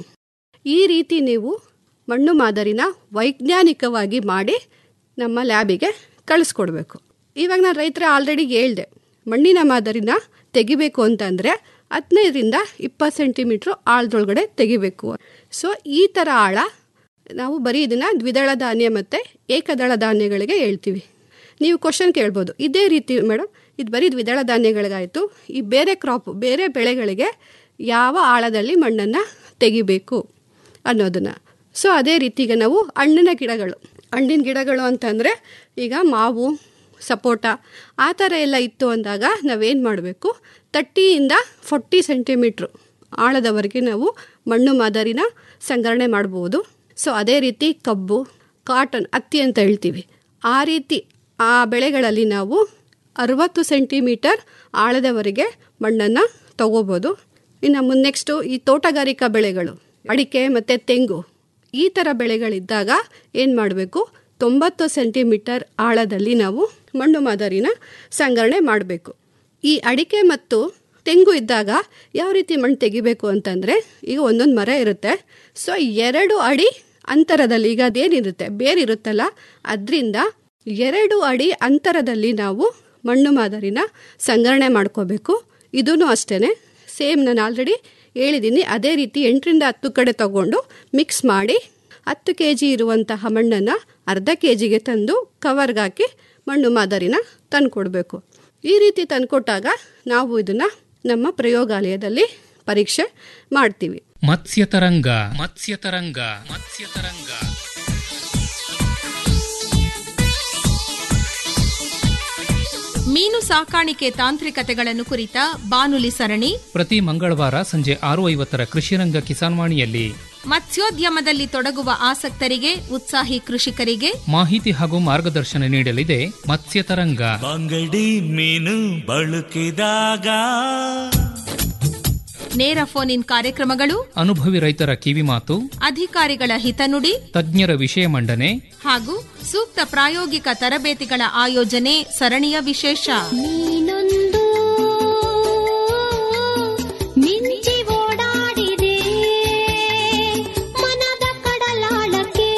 ಈ ರೀತಿ ನೀವು ಮಣ್ಣು ಮಾದರಿನ ವೈಜ್ಞಾನಿಕವಾಗಿ ಮಾಡಿ ನಮ್ಮ ಲ್ಯಾಬಿಗೆ ಕಳಿಸ್ಕೊಡ್ಬೇಕು ಇವಾಗ ನಾನು ರೈತರ ಆಲ್ರೆಡಿ ಹೇಳ್ದೆ ಮಣ್ಣಿನ ಮಾದರಿನ ತೆಗಿಬೇಕು ಅಂತಂದರೆ ಹದಿನೈದರಿಂದ ಇಪ್ಪತ್ತು ಸೆಂಟಿಮೀಟ್ರು ಆಳದೊಳಗಡೆ ತೆಗಿಬೇಕು ಸೊ ಈ ಥರ ಆಳ ನಾವು ಬರೀ ಇದನ್ನು ದ್ವಿದಳ ಧಾನ್ಯ ಮತ್ತು ಏಕದಳ ಧಾನ್ಯಗಳಿಗೆ ಹೇಳ್ತೀವಿ ನೀವು ಕ್ವಶನ್ ಕೇಳ್ಬೋದು ಇದೇ ರೀತಿ ಮೇಡಮ್ ಇದು ಬರೀ ದ್ವಿದಳ ಧಾನ್ಯಗಳಿಗಾಯಿತು ಈ ಬೇರೆ ಕ್ರಾಪ್ ಬೇರೆ ಬೆಳೆಗಳಿಗೆ ಯಾವ ಆಳದಲ್ಲಿ ಮಣ್ಣನ್ನು ತೆಗಿಬೇಕು ಅನ್ನೋದನ್ನು ಸೊ ಅದೇ ರೀತಿ ಈಗ ನಾವು ಹಣ್ಣಿನ ಗಿಡಗಳು ಹಣ್ಣಿನ ಗಿಡಗಳು ಅಂತಂದರೆ ಈಗ ಮಾವು ಸಪೋಟ ಆ ಥರ ಎಲ್ಲ ಇತ್ತು ಅಂದಾಗ ನಾವೇನು ಮಾಡಬೇಕು ತರ್ಟಿಯಿಂದ ಫೋರ್ಟಿ ಸೆಂಟಿಮೀಟ್ರು ಆಳದವರೆಗೆ ನಾವು ಮಣ್ಣು ಮಾದರಿನ ಸಂಗ್ರಹಣೆ ಮಾಡ್ಬೋದು ಸೊ ಅದೇ ರೀತಿ ಕಬ್ಬು ಕಾಟನ್ ಹತ್ತಿ ಅಂತ ಹೇಳ್ತೀವಿ ಆ ರೀತಿ ಆ ಬೆಳೆಗಳಲ್ಲಿ ನಾವು ಅರವತ್ತು ಸೆಂಟಿಮೀಟರ್ ಆಳದವರೆಗೆ ಮಣ್ಣನ್ನು ತಗೋಬೋದು ಇನ್ನು ಮುಂದೆ ನೆಕ್ಸ್ಟು ಈ ತೋಟಗಾರಿಕಾ ಬೆಳೆಗಳು ಅಡಿಕೆ ಮತ್ತು ತೆಂಗು ಈ ಥರ ಬೆಳೆಗಳಿದ್ದಾಗ ಏನು ಮಾಡಬೇಕು ತೊಂಬತ್ತು ಸೆಂಟಿಮೀಟರ್ ಆಳದಲ್ಲಿ ನಾವು ಮಣ್ಣು ಮಾದರಿನ ಸಂಗ್ರಹಣೆ ಮಾಡಬೇಕು ಈ ಅಡಿಕೆ ಮತ್ತು ತೆಂಗು ಇದ್ದಾಗ ಯಾವ ರೀತಿ ಮಣ್ಣು ತೆಗಿಬೇಕು ಅಂತಂದರೆ ಈಗ ಒಂದೊಂದು ಮರ ಇರುತ್ತೆ ಸೊ ಎರಡು ಅಡಿ ಅಂತರದಲ್ಲಿ ಈಗ ಅದೇನಿರುತ್ತೆ ಬೇರಿರುತ್ತಲ್ಲ ಅದರಿಂದ ಎರಡು ಅಡಿ ಅಂತರದಲ್ಲಿ ನಾವು ಮಣ್ಣು ಮಾದರಿನ ಸಂಗ್ರಹಣೆ ಮಾಡ್ಕೋಬೇಕು ಇದೂ ಅಷ್ಟೇ ಸೇಮ್ ನಾನು ಆಲ್ರೆಡಿ ಹೇಳಿದ್ದೀನಿ ಅದೇ ರೀತಿ ಎಂಟರಿಂದ ಹತ್ತು ಕಡೆ ತಗೊಂಡು ಮಿಕ್ಸ್ ಮಾಡಿ ಹತ್ತು ಕೆ ಜಿ ಇರುವಂತಹ ಮಣ್ಣನ್ನು ಅರ್ಧ ಕೆ ಜಿಗೆ ತಂದು ಕವರ್ಗೆ ಹಾಕಿ ಮಣ್ಣು ಮಾದರಿನ ತಂದುಕೊಡ್ಬೇಕು ಈ ರೀತಿ ತಂದುಕೊಟ್ಟಾಗ ನಾವು ಇದನ್ನು ನಮ್ಮ ಪ್ರಯೋಗಾಲಯದಲ್ಲಿ ಪರೀಕ್ಷೆ ಮಾಡ್ತೀವಿ ಮತ್ಸ್ಯತರಂಗ ಮತ್ಸ್ಯತರಂಗ ಮತ್ಸ್ಯತರಂಗ ಮೀನು ಸಾಕಾಣಿಕೆ ತಾಂತ್ರಿಕತೆಗಳನ್ನು ಕುರಿತ ಬಾನುಲಿ ಸರಣಿ ಪ್ರತಿ ಮಂಗಳವಾರ ಸಂಜೆ ಆರು ಐವತ್ತರ ಕೃಷಿರಂಗ ಕಿಸಾನ್ವಾಣಿಯಲ್ಲಿ ಮತ್ಸ್ಯೋದ್ಯಮದಲ್ಲಿ ತೊಡಗುವ ಆಸಕ್ತರಿಗೆ ಉತ್ಸಾಹಿ ಕೃಷಿಕರಿಗೆ ಮಾಹಿತಿ ಹಾಗೂ ಮಾರ್ಗದರ್ಶನ ನೀಡಲಿದೆ ಮತ್ಸ್ಯತರಂಗ ಬಂಗಡಿ ಮೀನು ಬಳುಕಿದಾಗ ನೇರ ಫೋನ್ ಇನ್ ಕಾರ್ಯಕ್ರಮಗಳು ಅನುಭವಿ ರೈತರ ಕಿವಿಮಾತು ಅಧಿಕಾರಿಗಳ ಹಿತನುಡಿ ತಜ್ಞರ ವಿಷಯ ಮಂಡನೆ ಹಾಗೂ ಸೂಕ್ತ ಪ್ರಾಯೋಗಿಕ ತರಬೇತಿಗಳ ಆಯೋಜನೆ ಸರಣಿಯ ವಿಶೇಷ ನೀನೊಂದು ಮಿಂಚಿ ಓಡಾಡಿದೆ ಮನದ ಕಡಲಾಳಕ್ಕೆ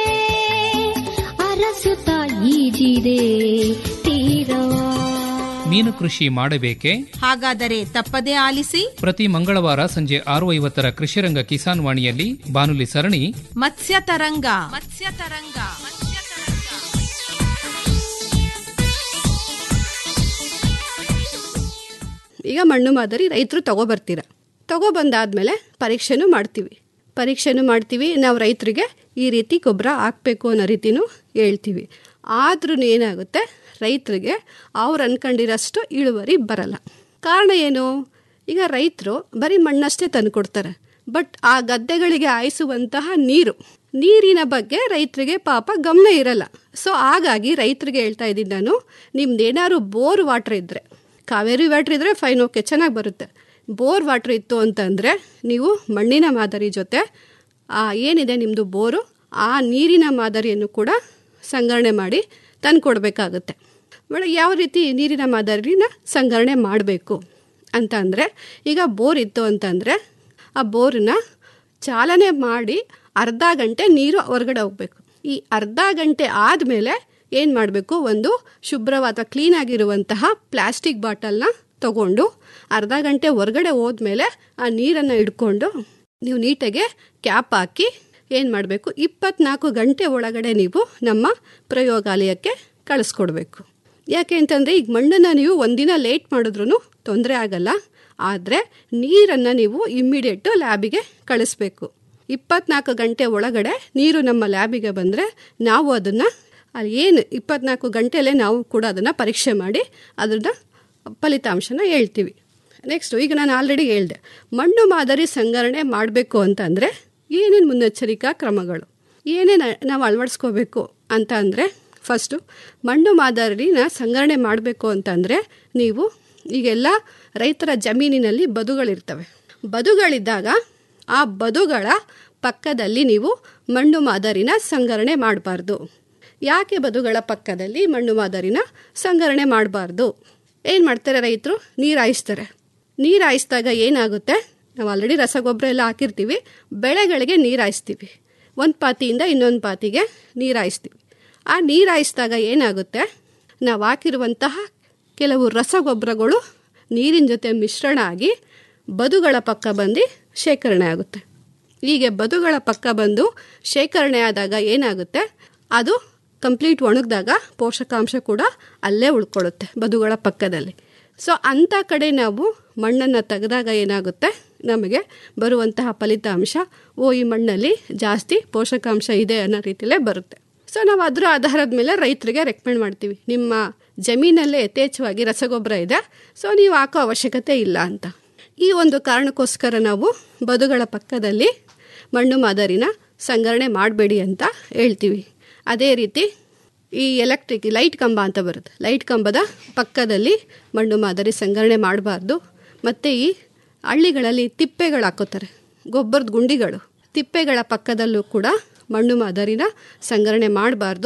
ಅರಸುತ್ತ ಈಜಿದೆ ತೀರವಾ ಮೀನು ಕೃಷಿ ಮಾಡಬೇಕೆ ಹಾಗಾದರೆ ತಪ್ಪದೇ ಆಲಿಸಿ ಪ್ರತಿ ಮಂಗಳವಾರ ಸಂಜೆ ಆರು ಐವತ್ತರ ಕೃಷಿರಂಗ ಕಿಸಾನ್ ವಾಣಿಯಲ್ಲಿ ಬಾನುಲಿ ಸರಣಿ ಮತ್ಸ್ಯ ತರಂಗ ಮತ್ಸ್ಯ ತರಂಗ ಈಗ ಮಣ್ಣು ಮಾದರಿ ರೈತರು ತಗೊಬರ್ತೀರ ತಗೊಬಂದಾದ್ಮೇಲೆ ಪರೀಕ್ಷೆನೂ ಮಾಡ್ತೀವಿ ಪರೀಕ್ಷೆನೂ ಮಾಡ್ತೀವಿ ನಾವು ರೈತರಿಗೆ ಈ ರೀತಿ ಗೊಬ್ಬರ ಹಾಕಬೇಕು ಅನ್ನೋ ರೀತಿನೂ ಹೇಳ್ತೀವಿ ಆದ್ರೂ ಏನಾಗುತ್ತೆ ರೈತರಿಗೆ ಅವ್ರು ಅನ್ಕೊಂಡಿರೋಷ್ಟು ಇಳುವರಿ ಬರಲ್ಲ ಕಾರಣ ಏನು ಈಗ ರೈತರು ಬರೀ ಮಣ್ಣಷ್ಟೇ ತಂದುಕೊಡ್ತಾರೆ ಬಟ್ ಆ ಗದ್ದೆಗಳಿಗೆ ಹಾಯಿಸುವಂತಹ ನೀರು ನೀರಿನ ಬಗ್ಗೆ ರೈತರಿಗೆ ಪಾಪ ಗಮನ ಇರಲ್ಲ ಸೊ ಹಾಗಾಗಿ ರೈತರಿಗೆ ಹೇಳ್ತಾ ಇದ್ದೀನಿ ನಾನು ನಿಮ್ದೇನಾದ್ರು ಬೋರ್ ವಾಟ್ರ್ ಇದ್ದರೆ ಕಾವೇರಿ ವಾಟ್ರ್ ಇದ್ದರೆ ಫೈನ್ ಓಕೆ ಚೆನ್ನಾಗಿ ಬರುತ್ತೆ ಬೋರ್ ವಾಟ್ರ್ ಇತ್ತು ಅಂತಂದರೆ ನೀವು ಮಣ್ಣಿನ ಮಾದರಿ ಜೊತೆ ಆ ಏನಿದೆ ನಿಮ್ಮದು ಬೋರು ಆ ನೀರಿನ ಮಾದರಿಯನ್ನು ಕೂಡ ಸಂಗ್ರಹಣೆ ಮಾಡಿ ತಂದುಕೊಡ್ಬೇಕಾಗುತ್ತೆ ಮೇಡಮ್ ಯಾವ ರೀತಿ ನೀರಿನ ಮಾದರಿನ ಸಂಗ್ರಹಣೆ ಮಾಡಬೇಕು ಅಂತ ಅಂದರೆ ಈಗ ಬೋರ್ ಇತ್ತು ಅಂತಂದರೆ ಆ ಬೋರನ್ನ ಚಾಲನೆ ಮಾಡಿ ಅರ್ಧ ಗಂಟೆ ನೀರು ಹೊರಗಡೆ ಹೋಗಬೇಕು ಈ ಅರ್ಧ ಗಂಟೆ ಆದಮೇಲೆ ಏನು ಮಾಡಬೇಕು ಒಂದು ಶುಭ್ರವಾದ ಕ್ಲೀನಾಗಿರುವಂತಹ ಪ್ಲಾಸ್ಟಿಕ್ ಬಾಟಲ್ನ ತಗೊಂಡು ಅರ್ಧ ಗಂಟೆ ಹೊರಗಡೆ ಹೋದ್ಮೇಲೆ ಆ ನೀರನ್ನು ಹಿಡ್ಕೊಂಡು ನೀವು ನೀಟಾಗೆ ಕ್ಯಾಪ್ ಹಾಕಿ ಏನು ಮಾಡಬೇಕು ಇಪ್ಪತ್ನಾಲ್ಕು ಗಂಟೆ ಒಳಗಡೆ ನೀವು ನಮ್ಮ ಪ್ರಯೋಗಾಲಯಕ್ಕೆ ಕಳಿಸ್ಕೊಡ್ಬೇಕು ಯಾಕೆ ಅಂತಂದರೆ ಈಗ ಮಣ್ಣನ್ನು ನೀವು ಒಂದಿನ ಲೇಟ್ ಮಾಡಿದ್ರೂ ತೊಂದರೆ ಆಗಲ್ಲ ಆದರೆ ನೀರನ್ನು ನೀವು ಇಮ್ಮಿಡಿಯೇಟು ಲ್ಯಾಬಿಗೆ ಕಳಿಸ್ಬೇಕು ಇಪ್ಪತ್ನಾಲ್ಕು ಗಂಟೆ ಒಳಗಡೆ ನೀರು ನಮ್ಮ ಲ್ಯಾಬಿಗೆ ಬಂದರೆ ನಾವು ಅದನ್ನು ಅಲ್ಲಿ ಏನು ಇಪ್ಪತ್ನಾಲ್ಕು ಗಂಟೆಯಲ್ಲೇ ನಾವು ಕೂಡ ಅದನ್ನು ಪರೀಕ್ಷೆ ಮಾಡಿ ಅದನ್ನು ಫಲಿತಾಂಶನ ಹೇಳ್ತೀವಿ ನೆಕ್ಸ್ಟು ಈಗ ನಾನು ಆಲ್ರೆಡಿ ಹೇಳಿದೆ ಮಣ್ಣು ಮಾದರಿ ಸಂಗ್ರಹಣೆ ಮಾಡಬೇಕು ಅಂತಂದರೆ ಏನೇನು ಮುನ್ನೆಚ್ಚರಿಕಾ ಕ್ರಮಗಳು ಏನೇನು ನಾವು ಅಳವಡಿಸ್ಕೋಬೇಕು ಅಂತ ಅಂದರೆ ಫಸ್ಟು ಮಣ್ಣು ಮಾದರಿನ ಸಂಗ್ರಹಣೆ ಮಾಡಬೇಕು ಅಂತಂದರೆ ನೀವು ಈಗೆಲ್ಲ ರೈತರ ಜಮೀನಿನಲ್ಲಿ ಬದುಗಳಿರ್ತವೆ ಬದುಗಳಿದ್ದಾಗ ಆ ಬದುಗಳ ಪಕ್ಕದಲ್ಲಿ ನೀವು ಮಣ್ಣು ಮಾದರಿನ ಸಂಗ್ರಹಣೆ ಮಾಡಬಾರ್ದು ಯಾಕೆ ಬದುಗಳ ಪಕ್ಕದಲ್ಲಿ ಮಣ್ಣು ಮಾದರಿನ ಸಂಗ್ರಹಣೆ ಮಾಡಬಾರ್ದು ಏನು ಮಾಡ್ತಾರೆ ರೈತರು ನೀರು ಹಾಯಿಸ್ತಾರೆ ನೀರು ಹಾಯಿಸಿದಾಗ ಏನಾಗುತ್ತೆ ನಾವು ಆಲ್ರೆಡಿ ರಸಗೊಬ್ಬರ ಎಲ್ಲ ಹಾಕಿರ್ತೀವಿ ಬೆಳೆಗಳಿಗೆ ನೀರು ಹಾಯಿಸ್ತೀವಿ ಒಂದು ಪಾತಿಯಿಂದ ಇನ್ನೊಂದು ಪಾತಿಗೆ ನೀರು ಹಾಯಿಸ್ತೀವಿ ಆ ನೀರು ಹಾಯಿಸಿದಾಗ ಏನಾಗುತ್ತೆ ನಾವು ಹಾಕಿರುವಂತಹ ಕೆಲವು ರಸಗೊಬ್ಬರಗಳು ನೀರಿನ ಜೊತೆ ಮಿಶ್ರಣ ಆಗಿ ಬದುಗಳ ಪಕ್ಕ ಬಂದು ಶೇಖರಣೆ ಆಗುತ್ತೆ ಹೀಗೆ ಬದುಗಳ ಪಕ್ಕ ಬಂದು ಶೇಖರಣೆ ಆದಾಗ ಏನಾಗುತ್ತೆ ಅದು ಕಂಪ್ಲೀಟ್ ಒಣಗಿದಾಗ ಪೋಷಕಾಂಶ ಕೂಡ ಅಲ್ಲೇ ಉಳ್ಕೊಳ್ಳುತ್ತೆ ಬದುಗಳ ಪಕ್ಕದಲ್ಲಿ ಸೊ ಅಂಥ ಕಡೆ ನಾವು ಮಣ್ಣನ್ನು ತೆಗೆದಾಗ ಏನಾಗುತ್ತೆ ನಮಗೆ ಬರುವಂತಹ ಫಲಿತಾಂಶ ಓ ಈ ಮಣ್ಣಲ್ಲಿ ಜಾಸ್ತಿ ಪೋಷಕಾಂಶ ಇದೆ ಅನ್ನೋ ರೀತಿಯಲ್ಲೇ ಬರುತ್ತೆ ಸೊ ನಾವು ಅದರ ಆಧಾರದ ಮೇಲೆ ರೈತರಿಗೆ ರೆಕಮೆಂಡ್ ಮಾಡ್ತೀವಿ ನಿಮ್ಮ ಜಮೀನಲ್ಲೇ ಯಥೇಚ್ಛವಾಗಿ ರಸಗೊಬ್ಬರ ಇದೆ ಸೊ ನೀವು ಹಾಕೋ ಅವಶ್ಯಕತೆ ಇಲ್ಲ ಅಂತ ಈ ಒಂದು ಕಾರಣಕ್ಕೋಸ್ಕರ ನಾವು ಬದುಗಳ ಪಕ್ಕದಲ್ಲಿ ಮಣ್ಣು ಮಾದರಿನ ಸಂಗ್ರಹಣೆ ಮಾಡಬೇಡಿ ಅಂತ ಹೇಳ್ತೀವಿ ಅದೇ ರೀತಿ ಈ ಎಲೆಕ್ಟ್ರಿಕ್ ಲೈಟ್ ಕಂಬ ಅಂತ ಬರುತ್ತೆ ಲೈಟ್ ಕಂಬದ ಪಕ್ಕದಲ್ಲಿ ಮಣ್ಣು ಮಾದರಿ ಸಂಗ್ರಹಣೆ ಮಾಡಬಾರ್ದು ಮತ್ತು ಈ ಹಳ್ಳಿಗಳಲ್ಲಿ ತಿಪ್ಪೆಗಳು ಹಾಕೋತಾರೆ ಗೊಬ್ಬರದ ಗುಂಡಿಗಳು ತಿಪ್ಪೆಗಳ ಪಕ್ಕದಲ್ಲೂ ಕೂಡ ಮಣ್ಣು ಮಾದರಿನ ಸಂಗ್ರಹಣೆ ಮಾಡಬಾರ್ದು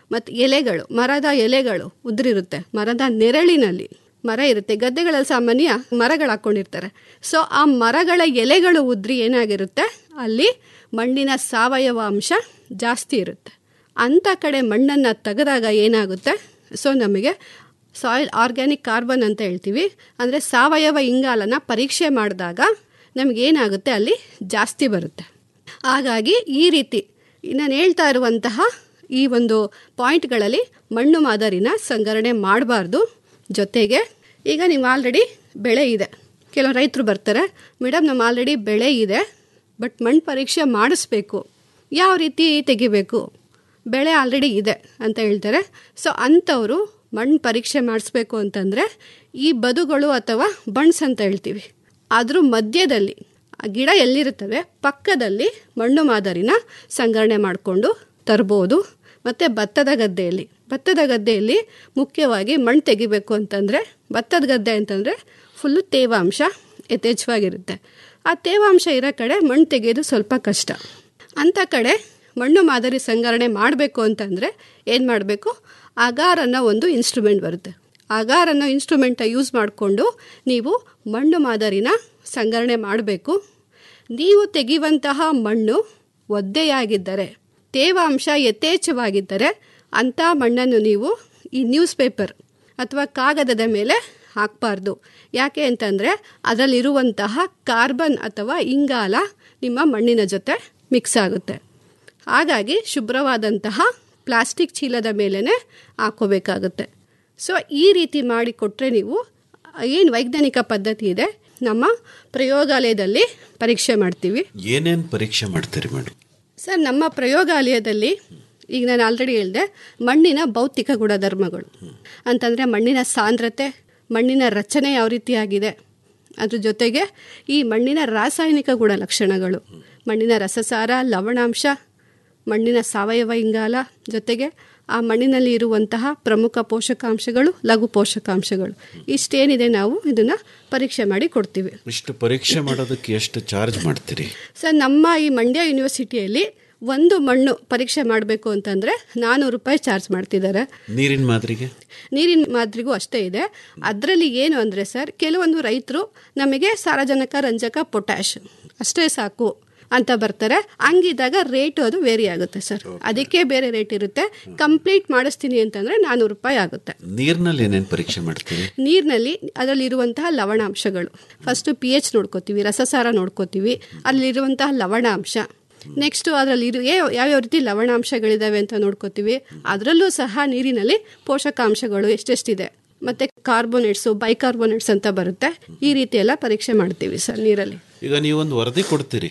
ಮತ್ತು ಎಲೆಗಳು ಮರದ ಎಲೆಗಳು ಉದುರಿರುತ್ತೆ ಮರದ ನೆರಳಿನಲ್ಲಿ ಮರ ಇರುತ್ತೆ ಗದ್ದೆಗಳಲ್ಲಿ ಸಾಮಾನ್ಯ ಮರಗಳು ಹಾಕ್ಕೊಂಡಿರ್ತಾರೆ ಸೊ ಆ ಮರಗಳ ಎಲೆಗಳು ಉದ್ರಿ ಏನಾಗಿರುತ್ತೆ ಅಲ್ಲಿ ಮಣ್ಣಿನ ಸಾವಯವ ಅಂಶ ಜಾಸ್ತಿ ಇರುತ್ತೆ ಅಂಥ ಕಡೆ ಮಣ್ಣನ್ನು ತೆಗೆದಾಗ ಏನಾಗುತ್ತೆ ಸೊ ನಮಗೆ ಸಾಯಿಲ್ ಆರ್ಗ್ಯಾನಿಕ್ ಕಾರ್ಬನ್ ಅಂತ ಹೇಳ್ತೀವಿ ಅಂದರೆ ಸಾವಯವ ಇಂಗಾಲನ ಪರೀಕ್ಷೆ ಮಾಡಿದಾಗ ನಮಗೇನಾಗುತ್ತೆ ಅಲ್ಲಿ ಜಾಸ್ತಿ ಬರುತ್ತೆ ಹಾಗಾಗಿ ಈ ರೀತಿ ನಾನು ಹೇಳ್ತಾ ಇರುವಂತಹ ಈ ಒಂದು ಪಾಯಿಂಟ್ಗಳಲ್ಲಿ ಮಣ್ಣು ಮಾದರಿನ ಸಂಗ್ರಹಣೆ ಮಾಡಬಾರ್ದು ಜೊತೆಗೆ ಈಗ ನೀವು ಆಲ್ರೆಡಿ ಬೆಳೆ ಇದೆ ಕೆಲವು ರೈತರು ಬರ್ತಾರೆ ಮೇಡಮ್ ನಮ್ಮ ಆಲ್ರೆಡಿ ಬೆಳೆ ಇದೆ ಬಟ್ ಮಣ್ಣು ಪರೀಕ್ಷೆ ಮಾಡಿಸ್ಬೇಕು ಯಾವ ರೀತಿ ತೆಗಿಬೇಕು ಬೆಳೆ ಆಲ್ರೆಡಿ ಇದೆ ಅಂತ ಹೇಳ್ತಾರೆ ಸೊ ಅಂಥವರು ಮಣ್ಣು ಪರೀಕ್ಷೆ ಮಾಡಿಸ್ಬೇಕು ಅಂತಂದರೆ ಈ ಬದುಗಳು ಅಥವಾ ಬಣ್ಸ್ ಅಂತ ಹೇಳ್ತೀವಿ ಅದ್ರ ಮಧ್ಯದಲ್ಲಿ ಆ ಗಿಡ ಎಲ್ಲಿರುತ್ತವೆ ಪಕ್ಕದಲ್ಲಿ ಮಣ್ಣು ಮಾದರಿನ ಸಂಗ್ರಹಣೆ ಮಾಡಿಕೊಂಡು ತರ್ಬೋದು ಮತ್ತು ಭತ್ತದ ಗದ್ದೆಯಲ್ಲಿ ಭತ್ತದ ಗದ್ದೆಯಲ್ಲಿ ಮುಖ್ಯವಾಗಿ ಮಣ್ಣು ತೆಗಿಬೇಕು ಅಂತಂದರೆ ಭತ್ತದ ಗದ್ದೆ ಅಂತಂದರೆ ಫುಲ್ಲು ತೇವಾಂಶ ಯಥೇಚ್ಛವಾಗಿರುತ್ತೆ ಆ ತೇವಾಂಶ ಇರೋ ಕಡೆ ಮಣ್ಣು ತೆಗೆಯೋದು ಸ್ವಲ್ಪ ಕಷ್ಟ ಅಂಥ ಕಡೆ ಮಣ್ಣು ಮಾದರಿ ಸಂಗ್ರಹಣೆ ಮಾಡಬೇಕು ಅಂತಂದರೆ ಏನು ಮಾಡಬೇಕು ಅಗಾರ್ ಅನ್ನೋ ಒಂದು ಇನ್ಸ್ಟ್ರೂಮೆಂಟ್ ಬರುತ್ತೆ ಅಗಾರ್ ಅನ್ನೋ ಇನ್ಸ್ಟ್ರೂಮೆಂಟ ಯೂಸ್ ಮಾಡಿಕೊಂಡು ನೀವು ಮಣ್ಣು ಮಾದರಿನ ಸಂಗ್ರಹಣೆ ಮಾಡಬೇಕು ನೀವು ತೆಗೆಯುವಂತಹ ಮಣ್ಣು ಒದ್ದೆಯಾಗಿದ್ದರೆ ತೇವಾಂಶ ಯಥೇಚ್ಛವಾಗಿದ್ದರೆ ಅಂಥ ಮಣ್ಣನ್ನು ನೀವು ಈ ನ್ಯೂಸ್ ಪೇಪರ್ ಅಥವಾ ಕಾಗದದ ಮೇಲೆ ಹಾಕಬಾರ್ದು ಯಾಕೆ ಅಂತಂದರೆ ಅದರಲ್ಲಿರುವಂತಹ ಕಾರ್ಬನ್ ಅಥವಾ ಇಂಗಾಲ ನಿಮ್ಮ ಮಣ್ಣಿನ ಜೊತೆ ಮಿಕ್ಸ್ ಆಗುತ್ತೆ ಹಾಗಾಗಿ ಶುಭ್ರವಾದಂತಹ ಪ್ಲಾಸ್ಟಿಕ್ ಚೀಲದ ಮೇಲೇ ಹಾಕೋಬೇಕಾಗುತ್ತೆ ಸೊ ಈ ರೀತಿ ಮಾಡಿಕೊಟ್ರೆ ನೀವು ಏನು ವೈಜ್ಞಾನಿಕ ಪದ್ಧತಿ ಇದೆ ನಮ್ಮ ಪ್ರಯೋಗಾಲಯದಲ್ಲಿ ಪರೀಕ್ಷೆ ಮಾಡ್ತೀವಿ ಏನೇನು ಪರೀಕ್ಷೆ ಮಾಡ್ತೀರಿ ಮೇಡಮ್ ಸರ್ ನಮ್ಮ ಪ್ರಯೋಗಾಲಯದಲ್ಲಿ ಈಗ ನಾನು ಆಲ್ರೆಡಿ ಹೇಳಿದೆ ಮಣ್ಣಿನ ಭೌತಿಕ ಗುಣಧರ್ಮಗಳು ಅಂತಂದರೆ ಮಣ್ಣಿನ ಸಾಂದ್ರತೆ ಮಣ್ಣಿನ ರಚನೆ ಯಾವ ರೀತಿಯಾಗಿದೆ ಅದ್ರ ಜೊತೆಗೆ ಈ ಮಣ್ಣಿನ ರಾಸಾಯನಿಕ ಗುಣಲಕ್ಷಣಗಳು ಮಣ್ಣಿನ ರಸಸಾರ ಲವಣಾಂಶ ಮಣ್ಣಿನ ಸಾವಯವ ಇಂಗಾಲ ಜೊತೆಗೆ ಆ ಮಣ್ಣಿನಲ್ಲಿ ಇರುವಂತಹ ಪ್ರಮುಖ ಪೋಷಕಾಂಶಗಳು ಲಘು ಪೋಷಕಾಂಶಗಳು ಇಷ್ಟೇನಿದೆ ನಾವು ಇದನ್ನು ಪರೀಕ್ಷೆ ಮಾಡಿ ಕೊಡ್ತೀವಿ ಇಷ್ಟು ಪರೀಕ್ಷೆ ಮಾಡೋದಕ್ಕೆ ಎಷ್ಟು ಚಾರ್ಜ್ ಮಾಡ್ತೀರಿ ಸರ್ ನಮ್ಮ ಈ ಮಂಡ್ಯ ಯೂನಿವರ್ಸಿಟಿಯಲ್ಲಿ ಒಂದು ಮಣ್ಣು ಪರೀಕ್ಷೆ ಮಾಡಬೇಕು ಅಂತಂದರೆ ನಾನ್ನೂರು ರೂಪಾಯಿ ಚಾರ್ಜ್ ಮಾಡ್ತಿದ್ದಾರೆ ನೀರಿನ ಮಾದರಿಗೆ ನೀರಿನ ಮಾದರಿಗೂ ಅಷ್ಟೇ ಇದೆ ಅದರಲ್ಲಿ ಏನು ಅಂದರೆ ಸರ್ ಕೆಲವೊಂದು ರೈತರು ನಮಗೆ ಸಾರಜನಕ ರಂಜಕ ಪೊಟ್ಯಾಶ್ ಅಷ್ಟೇ ಸಾಕು ಅಂತ ಬರ್ತಾರೆ ಹಂಗಿದ್ದಾಗ ರೇಟು ಅದು ವೇರಿ ಆಗುತ್ತೆ ಸರ್ ಅದಕ್ಕೆ ಬೇರೆ ರೇಟ್ ಇರುತ್ತೆ ಕಂಪ್ಲೀಟ್ ಮಾಡಿಸ್ತೀನಿ ಅಂತಂದರೆ ನಾನ್ನೂರು ರೂಪಾಯಿ ಆಗುತ್ತೆ ನೀರಿನಲ್ಲಿ ಏನೇನು ಪರೀಕ್ಷೆ ಮಾಡ್ತೀರಿ ನೀರಿನಲ್ಲಿ ಅದರಲ್ಲಿರುವಂತಹ ಲವಣಾಂಶಗಳು ಫಸ್ಟು ಪಿ ಎಚ್ ನೋಡ್ಕೋತೀವಿ ರಸಸಾರ ನೋಡ್ಕೋತೀವಿ ಅಲ್ಲಿರುವಂತಹ ಲವಣಾಂಶ ನೆಕ್ಸ್ಟು ಅದರಲ್ಲಿ ಇರು ಏ- ಯಾವ್ಯಾವ ರೀತಿ ಲವಣಾಂಶಗಳಿದಾವೆ ಅಂತ ನೋಡ್ಕೋತೀವಿ ಅದರಲ್ಲೂ ಸಹ ನೀರಿನಲ್ಲಿ ಪೋಷಕಾಂಶಗಳು ಎಷ್ಟೆಷ್ಟಿದೆ ಮತ್ತು ಕಾರ್ಬೋನೇಟ್ಸು ಬೈಕಾರ್ಬೋನೇಟ್ಸ್ ಅಂತ ಬರುತ್ತೆ ಈ ರೀತಿ ಎಲ್ಲ ಪರೀಕ್ಷೆ ಮಾಡ್ತೀವಿ ಸರ್ ನೀರಲ್ಲಿ ಈಗ ನೀವೊಂದು ವರದಿ ಕೊಡ್ತೀರಿ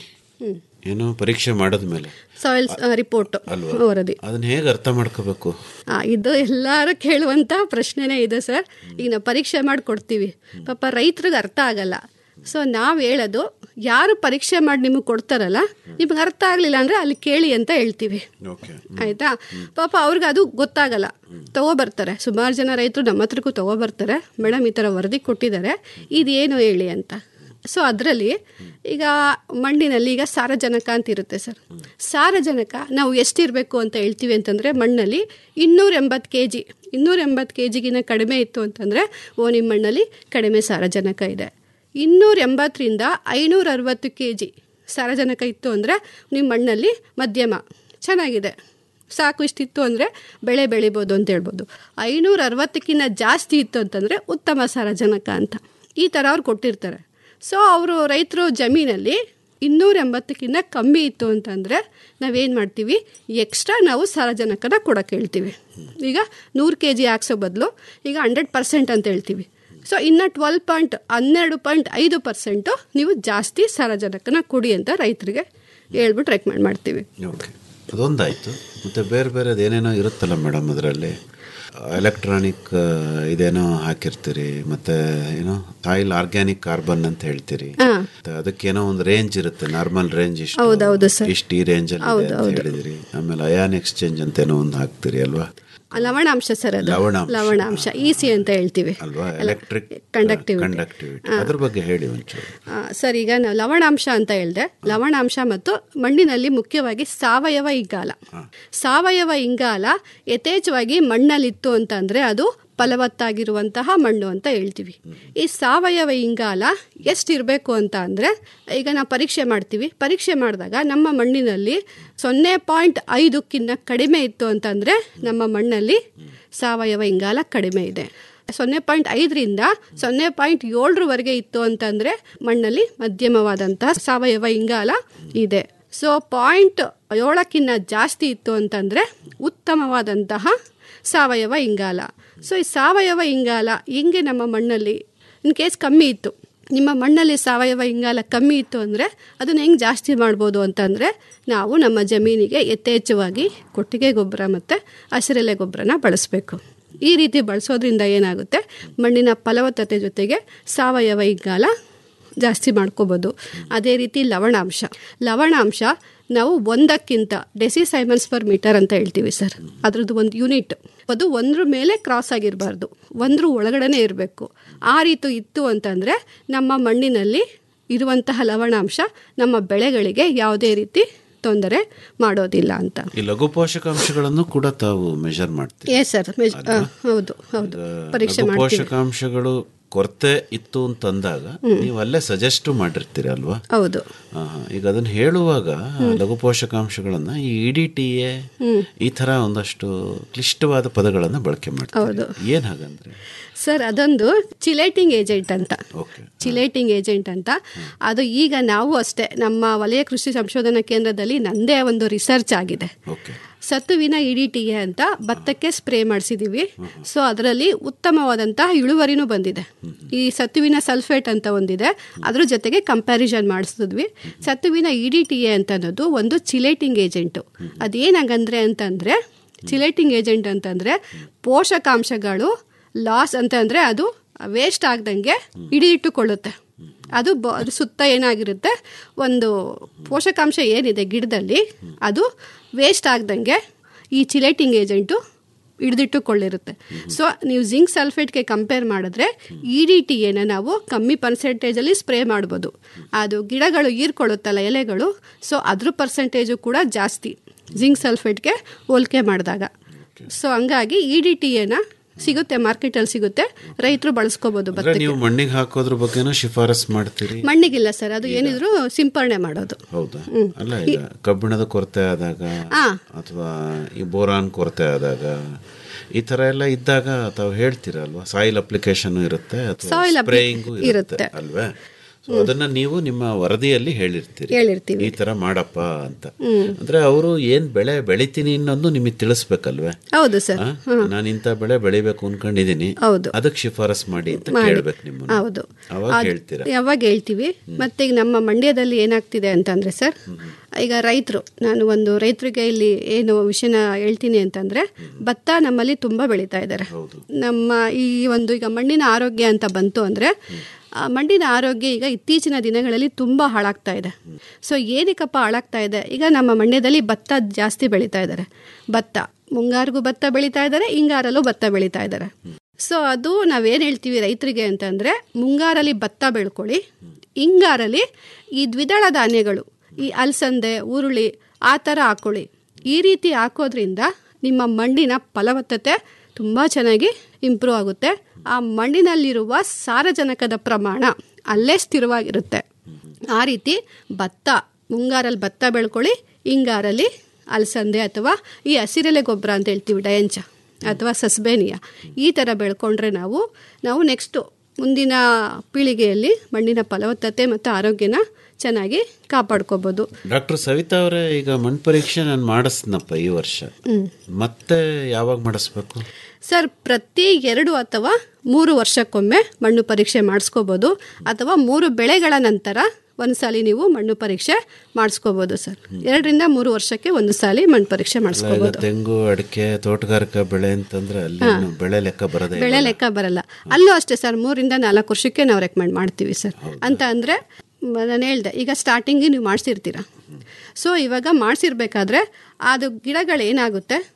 ಏನು ಪರೀಕ್ಷೆ ಮಾಡಿದ್ಮೇಲೆ ಸಾಯಿಲ್ ರಿಪೋರ್ಟ್ ಅಲ್ವಾ ವರದಿ ಅದನ್ನ ಹೇಗೆ ಅರ್ಥ ಮಾಡ್ಕೋಬೇಕು ಆ, ಇದು ಎಲ್ಲರೂ ಕೇಳುವಂಥ ಪ್ರಶ್ನೆನೇ ಇದೆ ಸರ್ ಈಗ ನಾವು ಪರೀಕ್ಷೆ ಮಾಡಿ ಕೊಡ್ತೀವಿ ಪಾಪ ರೈತರಿಗೆ ಅರ್ಥ ಆಗಲ್ಲ ಸೊ ನಾವು ಹೇಳೋದು ಯಾರು ಪರೀಕ್ಷೆ ಮಾಡಿ ನಿಮಗೆ ಕೊಡ್ತಾರಲ್ಲ ನಿಮಗೆ ಅರ್ಥ ಆಗಲಿಲ್ಲ ಅಂದರೆ ಅಲ್ಲಿ ಕೇಳಿ ಅಂತ ಹೇಳ್ತೀವಿ ಓಕೆ ಆಯಿತಾ ಪಾಪ ಅವ್ರಿಗೆ ಅದು ಗೊತ್ತಾಗಲ್ಲ ತಗೋಬರ್ತಾರೆ ಸುಮಾರು ಜನ ರೈತರು ನಮ್ಮ ಹತ್ರಕ್ಕೂ ತಗೋಬರ್ತಾರೆ ಮೇಡಮ್ ಈ ಥರ ವರದಿ ಕೊಟ್ಟಿದ್ದಾರೆ ಇದೇನು ಹೇಳಿ ಅಂತ ಸೊ ಅದರಲ್ಲಿ ಈಗ ಮಣ್ಣಿನಲ್ಲಿ ಈಗ ಸಾರಜನಕ ಅಂತ ಇರುತ್ತೆ ಸರ್ ಸಾರಜನಕ ನಾವು ಎಷ್ಟಿರಬೇಕು ಅಂತ ಹೇಳ್ತೀವಿ ಅಂತಂದರೆ ಮಣ್ಣಲ್ಲಿ ಇನ್ನೂರ ಎಂಬತ್ತು ಕೆ ಜಿ ಇನ್ನೂರ ಎಂಬತ್ತು ಕೆ ಜಿಗಿನ ಕಡಿಮೆ ಇತ್ತು ಅಂತಂದರೆ ಓ ನಿಮ್ಮ ಮಣ್ಣಲ್ಲಿ ಕಡಿಮೆ ಸಾರಜನಕ ಇದೆ ಇನ್ನೂರ ಎಂಬತ್ತರಿಂದ ಐನೂರ ಅರವತ್ತು ಕೆ ಜಿ ಸಾರಜನಕ ಇತ್ತು ಅಂದರೆ ನಿಮ್ಮ ಮಣ್ಣಲ್ಲಿ ಮಧ್ಯಮ ಚೆನ್ನಾಗಿದೆ ಸಾಕು ಇಷ್ಟಿತ್ತು ಅಂದರೆ ಬೆಳೆ ಬೆಳಿಬೋದು ಅಂತ ಹೇಳ್ಬೋದು ಐನೂರ ಅರವತ್ತಕ್ಕಿಂತ ಜಾಸ್ತಿ ಇತ್ತು ಅಂತಂದರೆ ಉತ್ತಮ ಸಾರಜನಕ ಅಂತ ಈ ಥರ ಅವ್ರು ಕೊಟ್ಟಿರ್ತಾರೆ ಸೊ ಅವರು ರೈತರು ಜಮೀನಲ್ಲಿ ಇನ್ನೂರ ಎಂಬತ್ತಕ್ಕಿಂತ ಕಮ್ಮಿ ಇತ್ತು ಅಂತಂದರೆ ನಾವೇನು ಮಾಡ್ತೀವಿ ಎಕ್ಸ್ಟ್ರಾ ನಾವು ಸಾರಜನಕನ ಕೊಡೋಕೆ ಹೇಳ್ತೀವಿ ಈಗ ನೂರು ಕೆ ಜಿ ಹಾಕ್ಸೋ ಬದಲು ಈಗ ಹಂಡ್ರೆಡ್ ಪರ್ಸೆಂಟ್ ಅಂತ ಹೇಳ್ತೀವಿ ಸೊ ಇನ್ನು ಟ್ವೆಲ್ ಪಾಯಿಂಟ್ ಹನ್ನೆರಡು ಪಾಯಿಂಟ್ ಐದು ಪರ್ಸೆಂಟು ನೀವು ಜಾಸ್ತಿ ಸಾರಜನಕನ ಕೊಡಿ ಅಂತ ರೈತರಿಗೆ ಹೇಳ್ಬಿಟ್ಟು ರೆಕಮೆಂಡ್ ಮಾಡ್ತೀವಿ ಓಕೆ ಅದೊಂದಾಯಿತು ಮತ್ತು ಬೇರೆ ಬೇರೆದು ಏನೇನೋ ಇರುತ್ತಲ್ಲ ಮೇಡಮ್ ಅದರಲ್ಲಿ ಎಲೆಕ್ಟ್ರಾನಿಕ್ ಇದೇನೋ ಹಾಕಿರ್ತೀರಿ ಮತ್ತು ಏನೋ ಸಾಯಿಲ್ ಆರ್ಗ್ಯಾನಿಕ್ ಕಾರ್ಬನ್ ಅಂತ ಹೇಳ್ತೀರಿ ಹಾಂ ಮತ್ತೆ ಅದಕ್ಕೇನೋ ಒಂದು ರೇಂಜ್ ಇರುತ್ತೆ ನಾರ್ಮಲ್ ರೇಂಜ್ ಇಷ್ಟು ಹೌದೌದು ಸರ್. ಇಷ್ಟು ಈ ರೇಂಜಲ್ಲಿ ಇದೆ ಅಂತ ಹೇಳಿದಿರಿ ಆಮೇಲೆ ಅಯಾನ್ ಎಕ್ಸ್ಚೇಂಜ್ ಅಂತ ಏನೋ ಒಂದು ಹಾಕ್ತೀರಿ ಅಲ್ವಾ ಲವಣಾಂಶ ಸರ್ ಅದು ಲವಣಾಂಶ. ಲವಣಾಂಶ ಈಸಿ ಅಂತ ಹೇಳ್ತೀವಿ ಅಲ್ವಾ ಎಲೆಕ್ಟ್ರಿಕ್ ಕಂಡಕ್ಟಿವಿಟಿ ಕಂಡಕ್ಟಿವಿಟಿ ಅದ್ರ ಬಗ್ಗೆ ಹೇಳಿ ಒಂಚೂರು ಸರ್ ಈಗ ನಾವು ಲವಣಾಂಶ ಅಂತ ಹೇಳಿದೆ ಲವಣಾಂಶ ಮತ್ತು ಮಣ್ಣಿನಲ್ಲಿ ಮುಖ್ಯವಾಗಿ ಸಾವಯವ ಇಂಗಾಲ ಸಾವಯವ ಇಂಗಾಲ ಯಥೇಚ್ಛವಾಗಿ ಮಣ್ಣಲ್ಲಿತ್ತು ಅಂತಂದ್ರೆ ಅದು ಫಲವತ್ತಾಗಿರುವಂತಹ ಮಣ್ಣು ಅಂತ ಹೇಳ್ತೀವಿ ಈ ಸಾವಯವ ಇಂಗಾಲ ಎಷ್ಟಿರಬೇಕು ಅಂತ ಅಂದರೆ ಈಗ ನಾವು ಪರೀಕ್ಷೆ ಮಾಡ್ತೀವಿ ಪರೀಕ್ಷೆ ಮಾಡಿದಾಗ ನಮ್ಮ ಮಣ್ಣಿನಲ್ಲಿ ಸೊನ್ನೆ ಪಾಯಿಂಟ್ ಐದಕ್ಕಿಂತ ಕಡಿಮೆ ಇತ್ತು ಅಂತಂದರೆ ನಮ್ಮ ಮಣ್ಣಲ್ಲಿ ಸಾವಯವ ಇಂಗಾಲ ಕಡಿಮೆ ಇದೆ ಸೊನ್ನೆ ಪಾಯಿಂಟ್ ಐದರಿಂದ ಸೊನ್ನೆ ಪಾಯಿಂಟ್ ಏಳರವರೆಗೆ ಇತ್ತು ಅಂತಂದರೆ ಮಣ್ಣಲ್ಲಿ ಮಧ್ಯಮವಾದಂತಹ ಸಾವಯವ ಇಂಗಾಲ ಇದೆ ಸೊ ಪಾಯಿಂಟ್ ಏಳಕ್ಕಿಂತ ಜಾಸ್ತಿ ಇತ್ತು ಅಂತಂದರೆ ಉತ್ತಮವಾದಂತಹ ಸಾವಯವ ಇಂಗಾಲ ಸೊ ಈ ಸಾವಯವ ಇಂಗಾಲ ಹಿಂಗೆ ನಮ್ಮ ಮಣ್ಣಲ್ಲಿ ಇನ್ ಕೇಸ್ ಕಮ್ಮಿ ಇತ್ತು ನಿಮ್ಮ ಮಣ್ಣಲ್ಲಿ ಸಾವಯವ ಇಂಗಾಲ ಕಮ್ಮಿ ಇತ್ತು ಅಂದರೆ ಅದನ್ನು ಹೆಂಗೆ ಜಾಸ್ತಿ ಮಾಡ್ಬೋದು ಅಂತಂದರೆ ನಾವು ನಮ್ಮ ಜಮೀನಿಗೆ ಯಥೇಚ್ಛವಾಗಿ ಕೊಟ್ಟಿಗೆ ಗೊಬ್ಬರ ಮತ್ತು ಹಸಿರೆಲೆ ಗೊಬ್ಬರನ ಬಳಸಬೇಕು ಈ ರೀತಿ ಬಳಸೋದ್ರಿಂದ ಏನಾಗುತ್ತೆ ಮಣ್ಣಿನ ಫಲವತ್ತತೆ ಜೊತೆಗೆ ಸಾವಯವ ಇಂಗಾಲ ಜಾಸ್ತಿ ಮಾಡ್ಕೋಬೋದು ಅದೇ ರೀತಿ ಲವಣಾಂಶ ಲವಣಾಂಶ ನಾವು ಒಂದಕ್ಕಿಂತ ಡೆಸಿಸೈಮನ್ಸ್ ಪರ್ ಮೀಟರ್ ಅಂತ ಹೇಳ್ತೀವಿ ಸರ್ ಅದ್ರದ್ದು ಒಂದು ಯೂನಿಟ್ ಅದು ಒಂದ್ರ ಮೇಲೆ ಕ್ರಾಸ್ ಆಗಿರಬಾರ್ದು ಒಂದ್ರ ಒಳಗಡೆನೇ ಇರಬೇಕು ಆ ರೀತಿ ಇತ್ತು ಅಂತಂದರೆ ನಮ್ಮ ಮಣ್ಣಿನಲ್ಲಿ ಇರುವಂತಹ ಲವಣಾಂಶ ನಮ್ಮ ಬೆಳೆಗಳಿಗೆ ಯಾವುದೇ ರೀತಿ ತೊಂದರೆ ಮಾಡೋದಿಲ್ಲ ಅಂತ ಈ ಲಘು ಪೋಷಕಾಂಶಗಳನ್ನು ಕೂಡ ತಾವು ಮೆಜರ್ ಮಾಡ್ತೀವಿ ಎಸ್ ಸರ್ ಹೌದು ಹೌದು ಪರೀಕ್ಷೆ ಲಘು ಮಾಡ್ತೀವಿ ಪೋಷಕಾಂಶಗಳು ಕೊರತೆ ಇತ್ತು ಅಂತಂದಾಗ ನೀವು ಅಲ್ಲೇ ಸಜೆಸ್ಟ್ ಮಾಡಿರ್ತೀರಿ ಅಲ್ವಾ ಹೌದು ಆ, ಈಗ ಅದನ್ನ ಹೇಳುವಾಗ ಲಘು ಪೋಷಕಾಂಶಗಳನ್ನ ಈ ಇ ಟಿ ಎ ಈ ತರ ಒಂದಷ್ಟು ಕ್ಲಿಷ್ಟವಾದ ಪದಗಳನ್ನ ಬಳಕೆ ಮಾಡ್ತಾರೆ ಏನ್ ಹಾಗಂದ್ರೆ ಸರ್ ಅದೊಂದು ಚಿಲೇಟಿಂಗ್ ಏಜೆಂಟ್ ಅಂತ ಓಕೆ ಚಿಲೇಟಿಂಗ್ ಏಜೆಂಟ್ ಅಂತ ಅದು ಈಗ ನಾವು ಅಷ್ಟೇ ನಮ್ಮ ವಲಯ ಕೃಷಿ ಸಂಶೋಧನಾ ಕೇಂದ್ರದಲ್ಲಿ ನಂದೇ ಒಂದು ರಿಸರ್ಚ್ ಆಗಿದೆ ಓಕೆ ಸತ್ತುವಿನ ಇ ಟಿ ಎ ಅಂತ ಭತ್ತಕ್ಕೆ ಸ್ಪ್ರೇ ಮಾಡಿಸಿದ್ದೀವಿ ಸೊ ಅದರಲ್ಲಿ ಉತ್ತಮವಾದಂತಹ ಇಳುವರಿನೂ ಬಂದಿದೆ ಈ ಸತ್ತುವಿನ ಸಲ್ಫೇಟ್ ಅಂತ ಒಂದಿದೆ ಅದ್ರ ಜೊತೆಗೆ ಕಂಪ್ಯಾರಿಸನ್ ಮಾಡಿಸಿದ್ವಿ ಸತ್ತುವಿನ ಇ ಡಿ ಟಿ ಎ ಅಂತ ಅನ್ನೋದು ಒಂದು ಚಿಲೇಟಿಂಗ್ ಏಜೆಂಟು ಅದೇನಾಗಂದ್ರೆ ಅಂತಂದರೆ ಚಿಲೇಟಿಂಗ್ ಏಜೆಂಟ್ ಅಂತಂದರೆ ಪೋಷಕಾಂಶಗಳು ಲಾಸ್ ಅಂತಂದರೆ ಅದು ವೇಸ್ಟ್ ಆಗ್ದಂಗೆ ಹಿಡಿದಿಟ್ಟುಕೊಳ್ಳುತ್ತೆ ಅದು ಬ ಅದ್ರ ಸುತ್ತ ಏನಾಗಿರುತ್ತೆ ಒಂದು ಪೋಷಕಾಂಶ ಏನಿದೆ ಗಿಡದಲ್ಲಿ ಅದು ವೇಸ್ಟ್ ಆಗ್ದಂಗೆ ಈ ಚಿಲೇಟಿಂಗ್ ಏಜೆಂಟು ಹಿಡಿದಿಟ್ಟುಕೊಳ್ಳಿರುತ್ತೆ ಸೊ ನೀವು ಜಿಂಕ್ ಸಲ್ಫೇಟ್ಗೆ ಕಂಪೇರ್ ಮಾಡಿದ್ರೆ ಇ ಡಿ ಟಿ ಎನ ನಾವು ಕಮ್ಮಿ ಪರ್ಸೆಂಟೇಜಲ್ಲಿ ಸ್ಪ್ರೇ ಮಾಡ್ಬೋದು ಅದು ಗಿಡಗಳು ಹೀರ್ಕೊಳ್ಳುತ್ತಲ್ಲ ಎಲೆಗಳು ಸೊ ಅದ್ರ ಪರ್ಸೆಂಟೇಜು ಕೂಡ ಜಾಸ್ತಿ ಜಿಂಕ್ ಸಲ್ಫೇಟ್ಗೆ ಹೋಲಿಕೆ ಮಾಡಿದಾಗ ಸೊ ಹಂಗಾಗಿ ಇ ಡಿ ಟಿ ಎನ ಸಿಗುತ್ತೆ ಮಾರ್ಕೆಟಲ್ಲಿ ಸಿಗುತ್ತೆ ರೈತರು ಬಳಸ್ಕೋಬೋದು ಅಂದ್ರೆ ಭತ್ತಕ್ಕೆ ನೀವು ಮಣ್ಣಿಗೆ ಹಾಕೋದ್ರ ಬಗ್ಗೆನೂ ಶಿಫಾರಸ್ ಮಾಡ್ತೀರಿ ಮಣ್ಣಿಗಿಲ್ಲ ಸರ್ ಅದು ಏನಿದ್ರು ಸಿಂಪರಣೆ ಮಾಡೋದು ಹೌದಾ ಅಲ್ಲ ಈಗ ಕಬ್ಬಿಣದ ಕೊರತೆ ಆದಾಗ ಅಥವಾ ಈ ಬೋರಾನ್ ಕೊರತೆ ಆದಾಗ ಈ ತರ ಎಲ್ಲ ಇದ್ದಾಗ ತಾವು ಹೇಳ್ತೀರಲ್ವಾ ಸಾಯಿಲ್ ಅಪ್ಲಿಕೇಶನ್ ಇರುತ್ತೆ ಅಥವಾ Soil appli- ಸ್ಪ್ರೇಯಿಂಗು ಇರುತ್ತೆ ಇರುತ್ತೆ. ಅಲ್ವೇ ಸೊ ಅದನ್ನ ನೀವು ನಿಮ್ಮ ವರದಿಯಲ್ಲಿ ಹೇಳಿರ್ತೀರಿ ಹೇಳಿರ್ತೀವಿ. ಈ ತರ ಮಾಡಪ್ಪ ಅಂತ ಅಂದ್ರೆ ಅವರು ಏನ್ ಬೆಳೆ ಬೆಳಿತೀನಿ ಅನ್ನೋದು ನಿಮಗೆ ತಿಳಿಸ್ಬೇಕಲ್ವೇ ಹೌದು ಸರ್ ನಾನು ಇಂಥ ಬೆಳೆ ಬೆಳಿಬೇಕು ಅನ್ಕೊಂಡಿದೀನಿ ಹೌದು. ಅದಕ್ಕೆ ಶಿಫಾರಸ್ ಮಾಡಿ ಅಂತ ಮಾಡಿ. ಕೇಳ್ಬೇಕು ನಿಮ್ಮನ್ನ ಹೌದು ಅವಾಗ ಅದ್- ಹೇಳ್ತೀರಾ ಯಾವಾಗ ಹೇಳ್ತೀವಿ ಮತ್ತೆ ಈಗ ನಮ್ಮ ಮಂಡ್ಯದಲ್ಲಿ ಏನಾಗ್ತಿದೆ ಅಂತಂದ್ರೆ ಸರ್ ಈಗ ರೈತರು ನಾನು ಒಂದು ರೈತರಿಗೆ ಇಲ್ಲಿ ಏನು ವಿಷಯನ ಹೇಳ್ತೀನಿ ಅಂತಂದ್ರೆ ಭತ್ತ ನಮ್ಮಲ್ಲಿ ತುಂಬಾ ಬೆಳೀತಾ ಇದ್ದಾರೆ ನಮ್ಮ ಈ ಒಂದು ಈಗ ಮಣ್ಣಿನ ಆರೋಗ್ಯ ಅಂತ ಬಂತು ಅಂದ್ರೆ ಆ ಮಣ್ಣಿನ ಆರೋಗ್ಯ ಈಗ ಇತ್ತೀಚಿನ ದಿನಗಳಲ್ಲಿ ತುಂಬ ಹಾಳಾಗ್ತಾ ಇದೆ ಸೊ ಏನಕ್ಕಪ್ಪ ಹಾಳಾಗ್ತಾ ಇದೆ ಈಗ ನಮ್ಮ ಮಂಡ್ಯದಲ್ಲಿ ಭತ್ತ ಜಾಸ್ತಿ ಬೆಳೀತಾ ಇದ್ದಾರೆ ಭತ್ತ ಮುಂಗಾರಿಗೂ ಭತ್ತ ಬೆಳೀತಾ ಇದ್ದಾರೆ ಹಿಂಗಾರಲ್ಲೂ ಭತ್ತ ಬೆಳೀತಾ ಇದ್ದಾರೆ ಸೊ ಅದು ನಾವೇನು ಹೇಳ್ತೀವಿ ರೈತರಿಗೆ ಅಂತಂದರೆ ಮುಂಗಾರಲ್ಲಿ ಭತ್ತ ಬೆಳ್ಕೊಳ್ಳಿ ಹಿಂಗಾರಲ್ಲಿ ಈ ದ್ವಿದಳ ಧಾನ್ಯಗಳು ಈ ಅಲಸಂದೆ ಉರುಳಿ ಆ ಥರ ಹಾಕೊಳ್ಳಿ ಈ ರೀತಿ ಹಾಕೋದ್ರಿಂದ ನಿಮ್ಮ ಮಣ್ಣಿನ ಫಲವತ್ತತೆ ತುಂಬ ಚೆನ್ನಾಗಿ ಇಂಪ್ರೂವ್ ಆಗುತ್ತೆ ಆ ಮಣ್ಣಿನಲ್ಲಿರುವ ಸಾರಜನಕದ ಪ್ರಮಾಣ ಅಲ್ಲೇ ಸ್ಥಿರವಾಗಿರುತ್ತೆ ಆ ರೀತಿ ಭತ್ತ ಮುಂಗಾರಲ್ಲಿ ಭತ್ತ ಬೆಳ್ಕೊಳ್ಳಿ ಹಿಂಗಾರಲ್ಲಿ ಅಲಸಂದೆ ಅಥವಾ ಈ ಹಸಿರೆಲೆ ಗೊಬ್ಬರ ಅಂತ ಹೇಳ್ತೀವಿ ಡಯಂಚ ಅಥವಾ ಸಸ್ಬೇನಿಯ ಈ ಥರ ಬೆಳ್ಕೊಂಡ್ರೆ ನಾವು ನಾವು ನೆಕ್ಸ್ಟು ಮುಂದಿನ ಪೀಳಿಗೆಯಲ್ಲಿ ಮಣ್ಣಿನ ಫಲವತ್ತತೆ ಮತ್ತು ಆರೋಗ್ಯನ ಚೆನ್ನಾಗಿ ಕಾಪಾಡ್ಕೋಬೋದು ಡಾಕ್ಟರ್ ಸವಿತಾ ಅವರೇ ಈಗ ಮಣ್ಣು ಪರೀಕ್ಷೆ ನಾನು ಮಾಡಿಸ್ನಪ್ಪ ಈ ವರ್ಷ ಮತ್ತೆ ಯಾವಾಗ ಮಾಡಿಸ್ಬೇಕು ಸರ್ ಪ್ರತಿ ಎರಡು ಅಥವಾ ಮೂರು ವರ್ಷಕ್ಕೊಮ್ಮೆ ಮಣ್ಣು ಪರೀಕ್ಷೆ ಮಾಡಿಸ್ಕೋಬೋದು ಅಥವಾ ಮೂರು ಬೆಳೆಗಳ ನಂತರ ಒಂದು ಸಾಲಿ ನೀವು ಮಣ್ಣು ಪರೀಕ್ಷೆ ಮಾಡಿಸ್ಕೋಬೋದು ಸರ್ ಎರಡರಿಂದ ಮೂರು ವರ್ಷಕ್ಕೆ ಒಂದು ಸಾಲಿ ಮಣ್ಣು ಪರೀಕ್ಷೆ ಈಗ ಮಾಡಿಸ್ಕೋಬೋದು ತೆಂಗು ಅಡಿಕೆ ತೋಟಗಾರಿಕಾ ಬೆಳೆ ಅಂತಂದ್ರೆ ಅಲ್ಲಿ ಏನು ಬೆಳೆ ಲೆಕ್ಕ ಬರೋದೇ ಬೆಳೆ ಲೆಕ್ಕ ಬರಲ್ಲ ಅಲ್ಲೂ ಅಷ್ಟೇ ಸರ್ ಮೂರಿಂದ ನಾಲ್ಕು ವರ್ಷಕ್ಕೆ ನಾವು ರೆಕಮೆಂಡ್ ಮಾಡ್ತೀವಿ ಸರ್ ಅಂತ ಅಂದರೆ ನಾನು ಹೇಳ್ದೆ ಈಗ ಸ್ಟಾರ್ಟಿಂಗಿಗೆ ನೀವು ಮಾಡಿಸಿರ್ತೀರ ಸೊ ಇವಾಗ ಮಾಡಿಸಿರ್ಬೇಕಾದ್ರೆ ಅದು ಗಿಡಗಳು ಏನಾಗುತ್ತೆ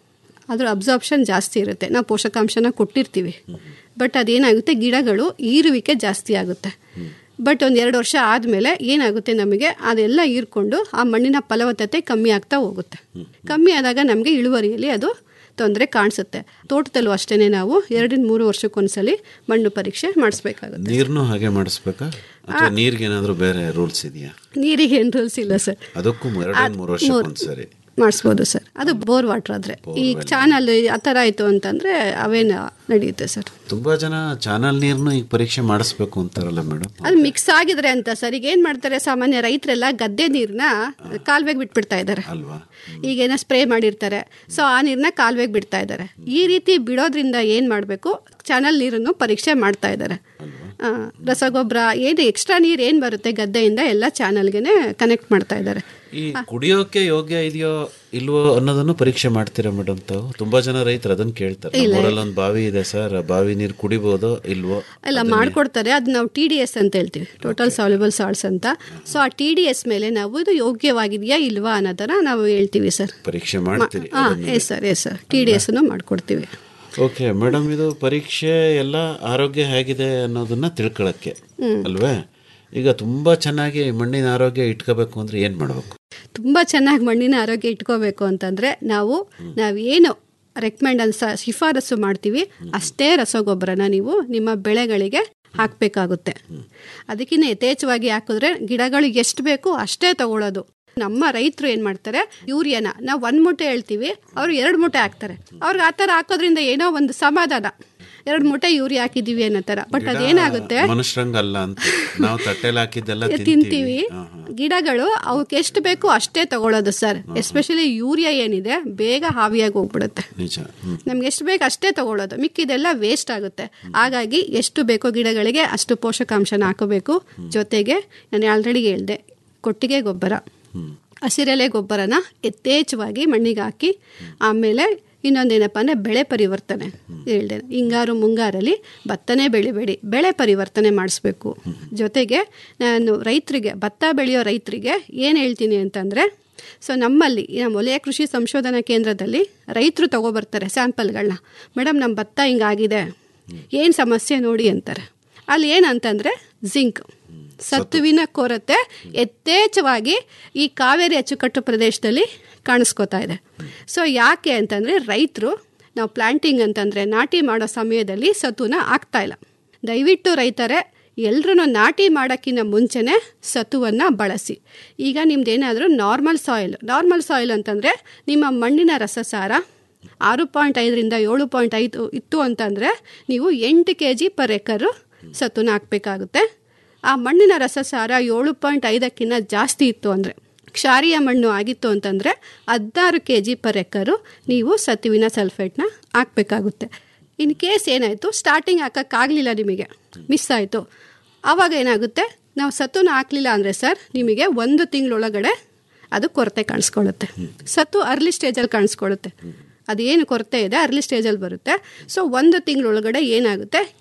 ಅದರ ಅಬ್ಸಾರ್ಪ್ಷನ್ ಜಾಸ್ತಿ ಇರುತ್ತೆ ನಾವು ಪೋಷಕಾಂಶನ ಕೊಟ್ಟಿರ್ತೀವಿ ಬಟ್ ಅದೇನಾಗುತ್ತೆ ಗಿಡಗಳು ಈರುವಿಕೆ ಜಾಸ್ತಿ ಆಗುತ್ತೆ ಬಟ್ ಒಂದು ಎರಡು ವರ್ಷ ಆದಮೇಲೆ ಏನಾಗುತ್ತೆ ನಮಗೆ ಅದೆಲ್ಲ ಹೀರ್ಕೊಂಡು ಆ ಮಣ್ಣಿನ ಫಲವತ್ತತೆ ಕಮ್ಮಿ ಆಗ್ತಾ ಹೋಗುತ್ತೆ ಕಮ್ಮಿ ಆದಾಗ ನಮಗೆ ಇಳುವರಿಯಲ್ಲಿ ಅದು ತೊಂದರೆ ಕಾಣಿಸುತ್ತೆ ತೋಟದಲ್ಲೂ ಅಷ್ಟೇ ನಾವು ಎರಡರಿಂದ ಮೂರು ವರ್ಷಕ್ಕೊಂದ್ಸಲಿ ಮಣ್ಣು ಪರೀಕ್ಷೆ ಮಾಡಿಸ್ಬೇಕಾಗುತ್ತೆ ನೀರ್ನು ಹಾಗೆ ಮಾಡಿಸ್ಬೇಕಾ ಅಥವಾ ನೀರ್ಗೆ ಏನಾದ್ರು ಬೇರೆ ರೂಲ್ಸ್ ಇದೆಯಾ ನೀರಿಗೆ ಏನು ರೂಲ್ಸ್ ಇಲ್ಲ ಸರ್ ಅದಕ್ಕೂ ಎರಡರಿಂದ ಮೂರು ವರ್ಷಕ್ಕೊಂದ್ಸರಿ ಮಾಡಿಸ್ಬೋದು ಸರ್ ಅದು ಬೋರ್ ವಾಟರ್ ಆದರೆ ಈ ಚಾನಲ್ ಆ ಥರ ಆಯಿತು ಅಂತಂದರೆ ಅವೇನು ನಡೆಯುತ್ತೆ ಸರ್ ತುಂಬಾ ಜನ ಚಾನಲ್ ನೀರ್ನು ಈಗ ಪರೀಕ್ಷೆ ಮಾಡಿಸ್ಬೇಕು ಅಂತಾರಲ್ಲ ಮೇಡಮ್ ಅದು ಮಿಕ್ಸ್ ಆಗಿದ್ರೆ ಅಂತ ಸರ್ ಈಗ ಏನು ಮಾಡ್ತಾರೆ ಸಾಮಾನ್ಯ ರೈತರೆಲ್ಲ ಗದ್ದೆ ನೀರನ್ನ ಕಾಲುವೆಗೆ ಬಿಟ್ಬಿಡ್ತಾ ಇದ್ದಾರೆ ಅಲ್ವಾ ಈಗೇನೋ ಸ್ಪ್ರೇ ಮಾಡಿರ್ತಾರೆ ಸೊ ಆ ನೀರನ್ನ ಕಾಲುವೆಗೆ ಬಿಡ್ತಾ ಇದ್ದಾರೆ ಈ ರೀತಿ ಬಿಡೋದ್ರಿಂದ ಏನು ಮಾಡಬೇಕು ಚಾನಲ್ ನೀರನ್ನು ಪರೀಕ್ಷೆ ಮಾಡ್ತಾ ಇದ್ದಾರೆ ಆ, ರಸಗೊಬ್ಬರ ಏನು ಎಕ್ಸ್ಟ್ರಾ ನೀರು ಏನು ಬರುತ್ತೆ ಗದ್ದೆಯಿಂದ ಎಲ್ಲ ಚಾನಲ್ಗೆ ಕನೆಕ್ಟ್ ಮಾಡ್ತಾ ಇದ್ದಾರೆ ಈ ಕುಡಿಯೋಕೆ ಯೋಗ್ಯ ಇದೆಯೋ ಇಲ್ವೋ ಅನ್ನೋದನ್ನು ಪರೀಕ್ಷೆ ಮಾಡ್ತೀರಾ ಮೇಡಮ್ ತಾವು ತುಂಬಾ ಜನ ರೈತರು ಅದನ್ನ ಕೇಳ್ತಾರೆ ಊರಲ್ಲಿ ಒಂದು ಬಾವಿ ಇದೆ ಸರ್ ಬಾವಿ ನೀರು ಕುಡಿಬೋದೋ ಇಲ್ವೋ ಎಲ್ಲ ಮಾಡ್ಕೊಡ್ತಾರೆ ಅದು ನಾವು ಟಿ ಡಿ ಎಸ್ ಅಂತ ಹೇಳ್ತೀವಿ ಟೋಟಲ್ ಸಾಲ್ಯುಬಲ್ ಸಾಲ್ಟ್ಸ್ ಅಂತ ಸೊ ಆ ಟಿ ಡಿ ಎಸ್ ಮೇಲೆ ನಾವು ಇದು ಯೋಗ್ಯವಾಗಿದೆಯಾ ಇಲ್ವಾ ಅನ್ನೋದನ್ನ ನಾವು ಹೇಳ್ತೀವಿ ಸರ್ ಪರೀಕ್ಷೆ ಮಾಡ್ತೀರಿ ಹಾಂ yes sir yes sir T D ಎಸ್ನು ಮಾಡ್ಕೊಡ್ತೀವಿ ಓಕೆ ಮೇಡಮ್ ಇದು ಪರೀಕ್ಷೆ ಎಲ್ಲ ಆರೋಗ್ಯ ಹೇಗಿದೆ ಅನ್ನೋದನ್ನ ತಿಳ್ಕೊಳಕ್ಕೆ ಅಲ್ವೇ ಈಗ ತುಂಬಾ ಚೆನ್ನಾಗಿ ಮಣ್ಣಿನ ಆರೋಗ್ಯ ಇಟ್ಕೋಬೇಕು ಅಂದ್ರೆ ಏನ್ ಮಾಡ್ಬೇಕು ತುಂಬ ಚೆನ್ನಾಗಿ ಮಣ್ಣಿನ ಆರೋಗ್ಯ ಇಟ್ಕೋಬೇಕು ಅಂತಂದರೆ ನಾವು ನಾವೇನು ರೆಕಮೆಂಡ್ ಅನ್ಸ ಶಿಫಾರಸು ಮಾಡ್ತೀವಿ ಅಷ್ಟೇ ರಸಗೊಬ್ಬರನ ನೀವು ನಿಮ್ಮ ಬೆಳೆಗಳಿಗೆ ಹಾಕಬೇಕಾಗುತ್ತೆ ಅದಕ್ಕಿಂತ ಯಥೇಚ್ಛವಾಗಿ ಹಾಕಿದ್ರೆ ಗಿಡಗಳಿಗೆ ಎಷ್ಟು ಬೇಕು ಅಷ್ಟೇ ತಗೊಳ್ಳೋದು ನಮ್ಮ ರೈತರು ಏನು ಮಾಡ್ತಾರೆ ಯೂರಿಯಾನ ನಾವು ಒಂದು ಮೂಟೆ ಹೇಳ್ತೀವಿ ಅವರು ಎರಡು ಮೂಟೆ ಹಾಕ್ತಾರೆ ಅವ್ರಿಗೆ ಆ ಥರ ಹಾಕೋದ್ರಿಂದ ಏನೋ ಒಂದು ಸಮಾಧಾನ ಎರಡು ಮೂಟೆ ಯೂರಿಯಾ ಹಾಕಿದ್ದೀವಿ ಅನ್ನೋ ಥರ ಬಟ್ ಅದೇನಾಗುತ್ತೆ ಮನುಷ್ಯರಂಗಲ್ಲ ಅಂತ ನಾವು ತಟ್ಟೆಲಿ ಹಾಕಿದ್ದೆಲ್ಲ ತಿಂತೀವಿ ತಿಂತೀವಿ ಹಾ, ಹಾ. ಗಿಡಗಳು ಅವಕ್ಕೆ ಎಷ್ಟು ಬೇಕು ಅಷ್ಟೇ ತಗೊಳ್ಳೋದು ಸರ್ ಎಸ್ಪೆಷಲಿ ಯೂರಿಯಾ ಏನಿದೆ ಬೇಗ ಹಾವಿಯಾಗಿ ಹೋಗ್ಬಿಡುತ್ತೆ ನಿಜ ಹ್ಮ್. ನಮ್ಗೆ ಎಷ್ಟು ಬೇಕು ಅಷ್ಟೇ ತಗೊಳ್ಳೋದು ಮಿಕ್ಕಿದೆಲ್ಲ ವೇಸ್ಟ್ ಆಗುತ್ತೆ ಹಾಗಾಗಿ ಎಷ್ಟು ಬೇಕೋ ಗಿಡಗಳಿಗೆ ಅಷ್ಟು ಪೋಷಕಾಂಶನ ಹಾಕೋಬೇಕು ಜೊತೆಗೆ ನಾನು ಆಲ್ರೆಡಿ ಹೇಳಿದೆ ಕೊಟ್ಟಿಗೆ ಗೊಬ್ಬರ ಹಸಿರೆಲೆ ಗೊಬ್ಬರನ ಯಥೇಚ್ಛವಾಗಿ ಮಣ್ಣಿಗೆ ಹಾಕಿ ಆಮೇಲೆ ಇನ್ನೊಂದೇನಪ್ಪ ಅಂದರೆ ಬೆಳೆ ಪರಿವರ್ತನೆ ಹೇಳಿದೆ ಹಿಂಗಾರು ಮುಂಗಾರಲ್ಲಿ ಭತ್ತನೇ ಬೆಳಿಬೇಡಿ ಬೆಳೆ ಪರಿವರ್ತನೆ ಮಾಡಿಸ್ಬೇಕು ಜೊತೆಗೆ ನಾನು ರೈತರಿಗೆ ಭತ್ತ ಬೆಳೆಯೋ ರೈತರಿಗೆ ಏನು ಹೇಳ್ತೀನಿ ಅಂತಂದರೆ ಸೊ ನಮ್ಮಲ್ಲಿ ಈ ನಮ್ಮ ವಲಯ ಕೃಷಿ ಸಂಶೋಧನಾ ಕೇಂದ್ರದಲ್ಲಿ ರೈತರು ತಗೊಬರ್ತಾರೆ ಸ್ಯಾಂಪಲ್ಗಳನ್ನ ಮೇಡಮ್ ನಮ್ಮ ಭತ್ತ ಹಿಂಗಾಗಿದೆ ಏನು ಸಮಸ್ಯೆ ನೋಡಿ ಅಂತಾರೆ ಅಲ್ಲಿ ಏನಂತಂದರೆ ಜಿಂಕ್ ಸತ್ತುವಿನ ಕೊರತೆ ಯಥೇಚ್ಛವಾಗಿ ಈ ಕಾವೇರಿ ಅಚ್ಚುಕಟ್ಟು ಪ್ರದೇಶದಲ್ಲಿ ಕಾಣಿಸ್ಕೋತಾ ಇದೆ ಸೊ ಯಾಕೆ ಅಂತಂದರೆ ರೈತರು ನಾವು ಪ್ಲಾಂಟಿಂಗ್ ಅಂತಂದರೆ ನಾಟಿ ಮಾಡೋ ಸಮಯದಲ್ಲಿ ಸತುನ ಆಗ್ತಾ ಇಲ್ಲ ದಯವಿಟ್ಟು ರೈತರೇ ಎಲ್ಲರೂ ನಾಟಿ ಮಾಡೋಕ್ಕಿಂತ ಮುಂಚೆನೇ ಸತುವನ್ನು ಬಳಸಿ ಈಗ ನಿಮ್ದೇನಾದರೂ ನಾರ್ಮಲ್ ಸಾಯಿಲ್ ನಾರ್ಮಲ್ ಸಾಯಿಲ್ ಅಂತಂದರೆ ನಿಮ್ಮ ಮಣ್ಣಿನ ರಸಸಾರ ಆರು ಪಾಯಿಂಟ್ ಐದರಿಂದ ಏಳು ಪಾಯಿಂಟ್ ಐದು ಇತ್ತು ಅಂತಂದರೆ ನೀವು ಎಂಟು ಕೆ ಜಿ ಪರ್ ಎಕರು ಸತುನ ಹಾಕಬೇಕಾಗುತ್ತೆ ಆ ಮಣ್ಣಿನ ರಸಸಾರ ಏಳು ಪಾಯಿಂಟ್ ಐದಕ್ಕಿಂತ ಜಾಸ್ತಿ ಇತ್ತು ಅಂದರೆ ಕ್ಷಾರೀಯ ಮಣ್ಣು ಆಗಿತ್ತು ಅಂತಂದರೆ ಹದಿನಾರು ಕೆ ಜಿ ಪರ್ ಎಕರು ನೀವು ಸತುವಿನ ಸಲ್ಫೇಟ್ನ ಹಾಕಬೇಕಾಗುತ್ತೆ ಇನ್ ಕೇಸ್ ಏನಾಯಿತು ಸ್ಟಾರ್ಟಿಂಗ್ ಹಾಕೋಕ್ಕಾಗಲಿಲ್ಲ ನಿಮಗೆ ಮಿಸ್ ಆಯಿತು ಆವಾಗ ಏನಾಗುತ್ತೆ ನಾವು ಸತುನ ಹಾಕಲಿಲ್ಲ ಅಂದರೆ ಸರ್ ನಿಮಗೆ ಒಂದು ತಿಂಗಳೊಳಗಡೆ ಅದು ಕೊರತೆ ಕಾಣಿಸ್ಕೊಳ್ಳುತ್ತೆ ಸತ್ತು ಅರ್ಲಿ ಸ್ಟೇಜಲ್ಲಿ ಕಾಣಿಸ್ಕೊಳ್ಳುತ್ತೆ ಅದೇನು ಕೊರತೆ ಇದೆ ಅರ್ಲಿ ಸ್ಟೇಜಲ್ಲಿ ಬರುತ್ತೆ ಸೊ ಒಂದು ತಿಂಗಳೊಳಗಡೆ ಏನಾಗುತ್ತೆ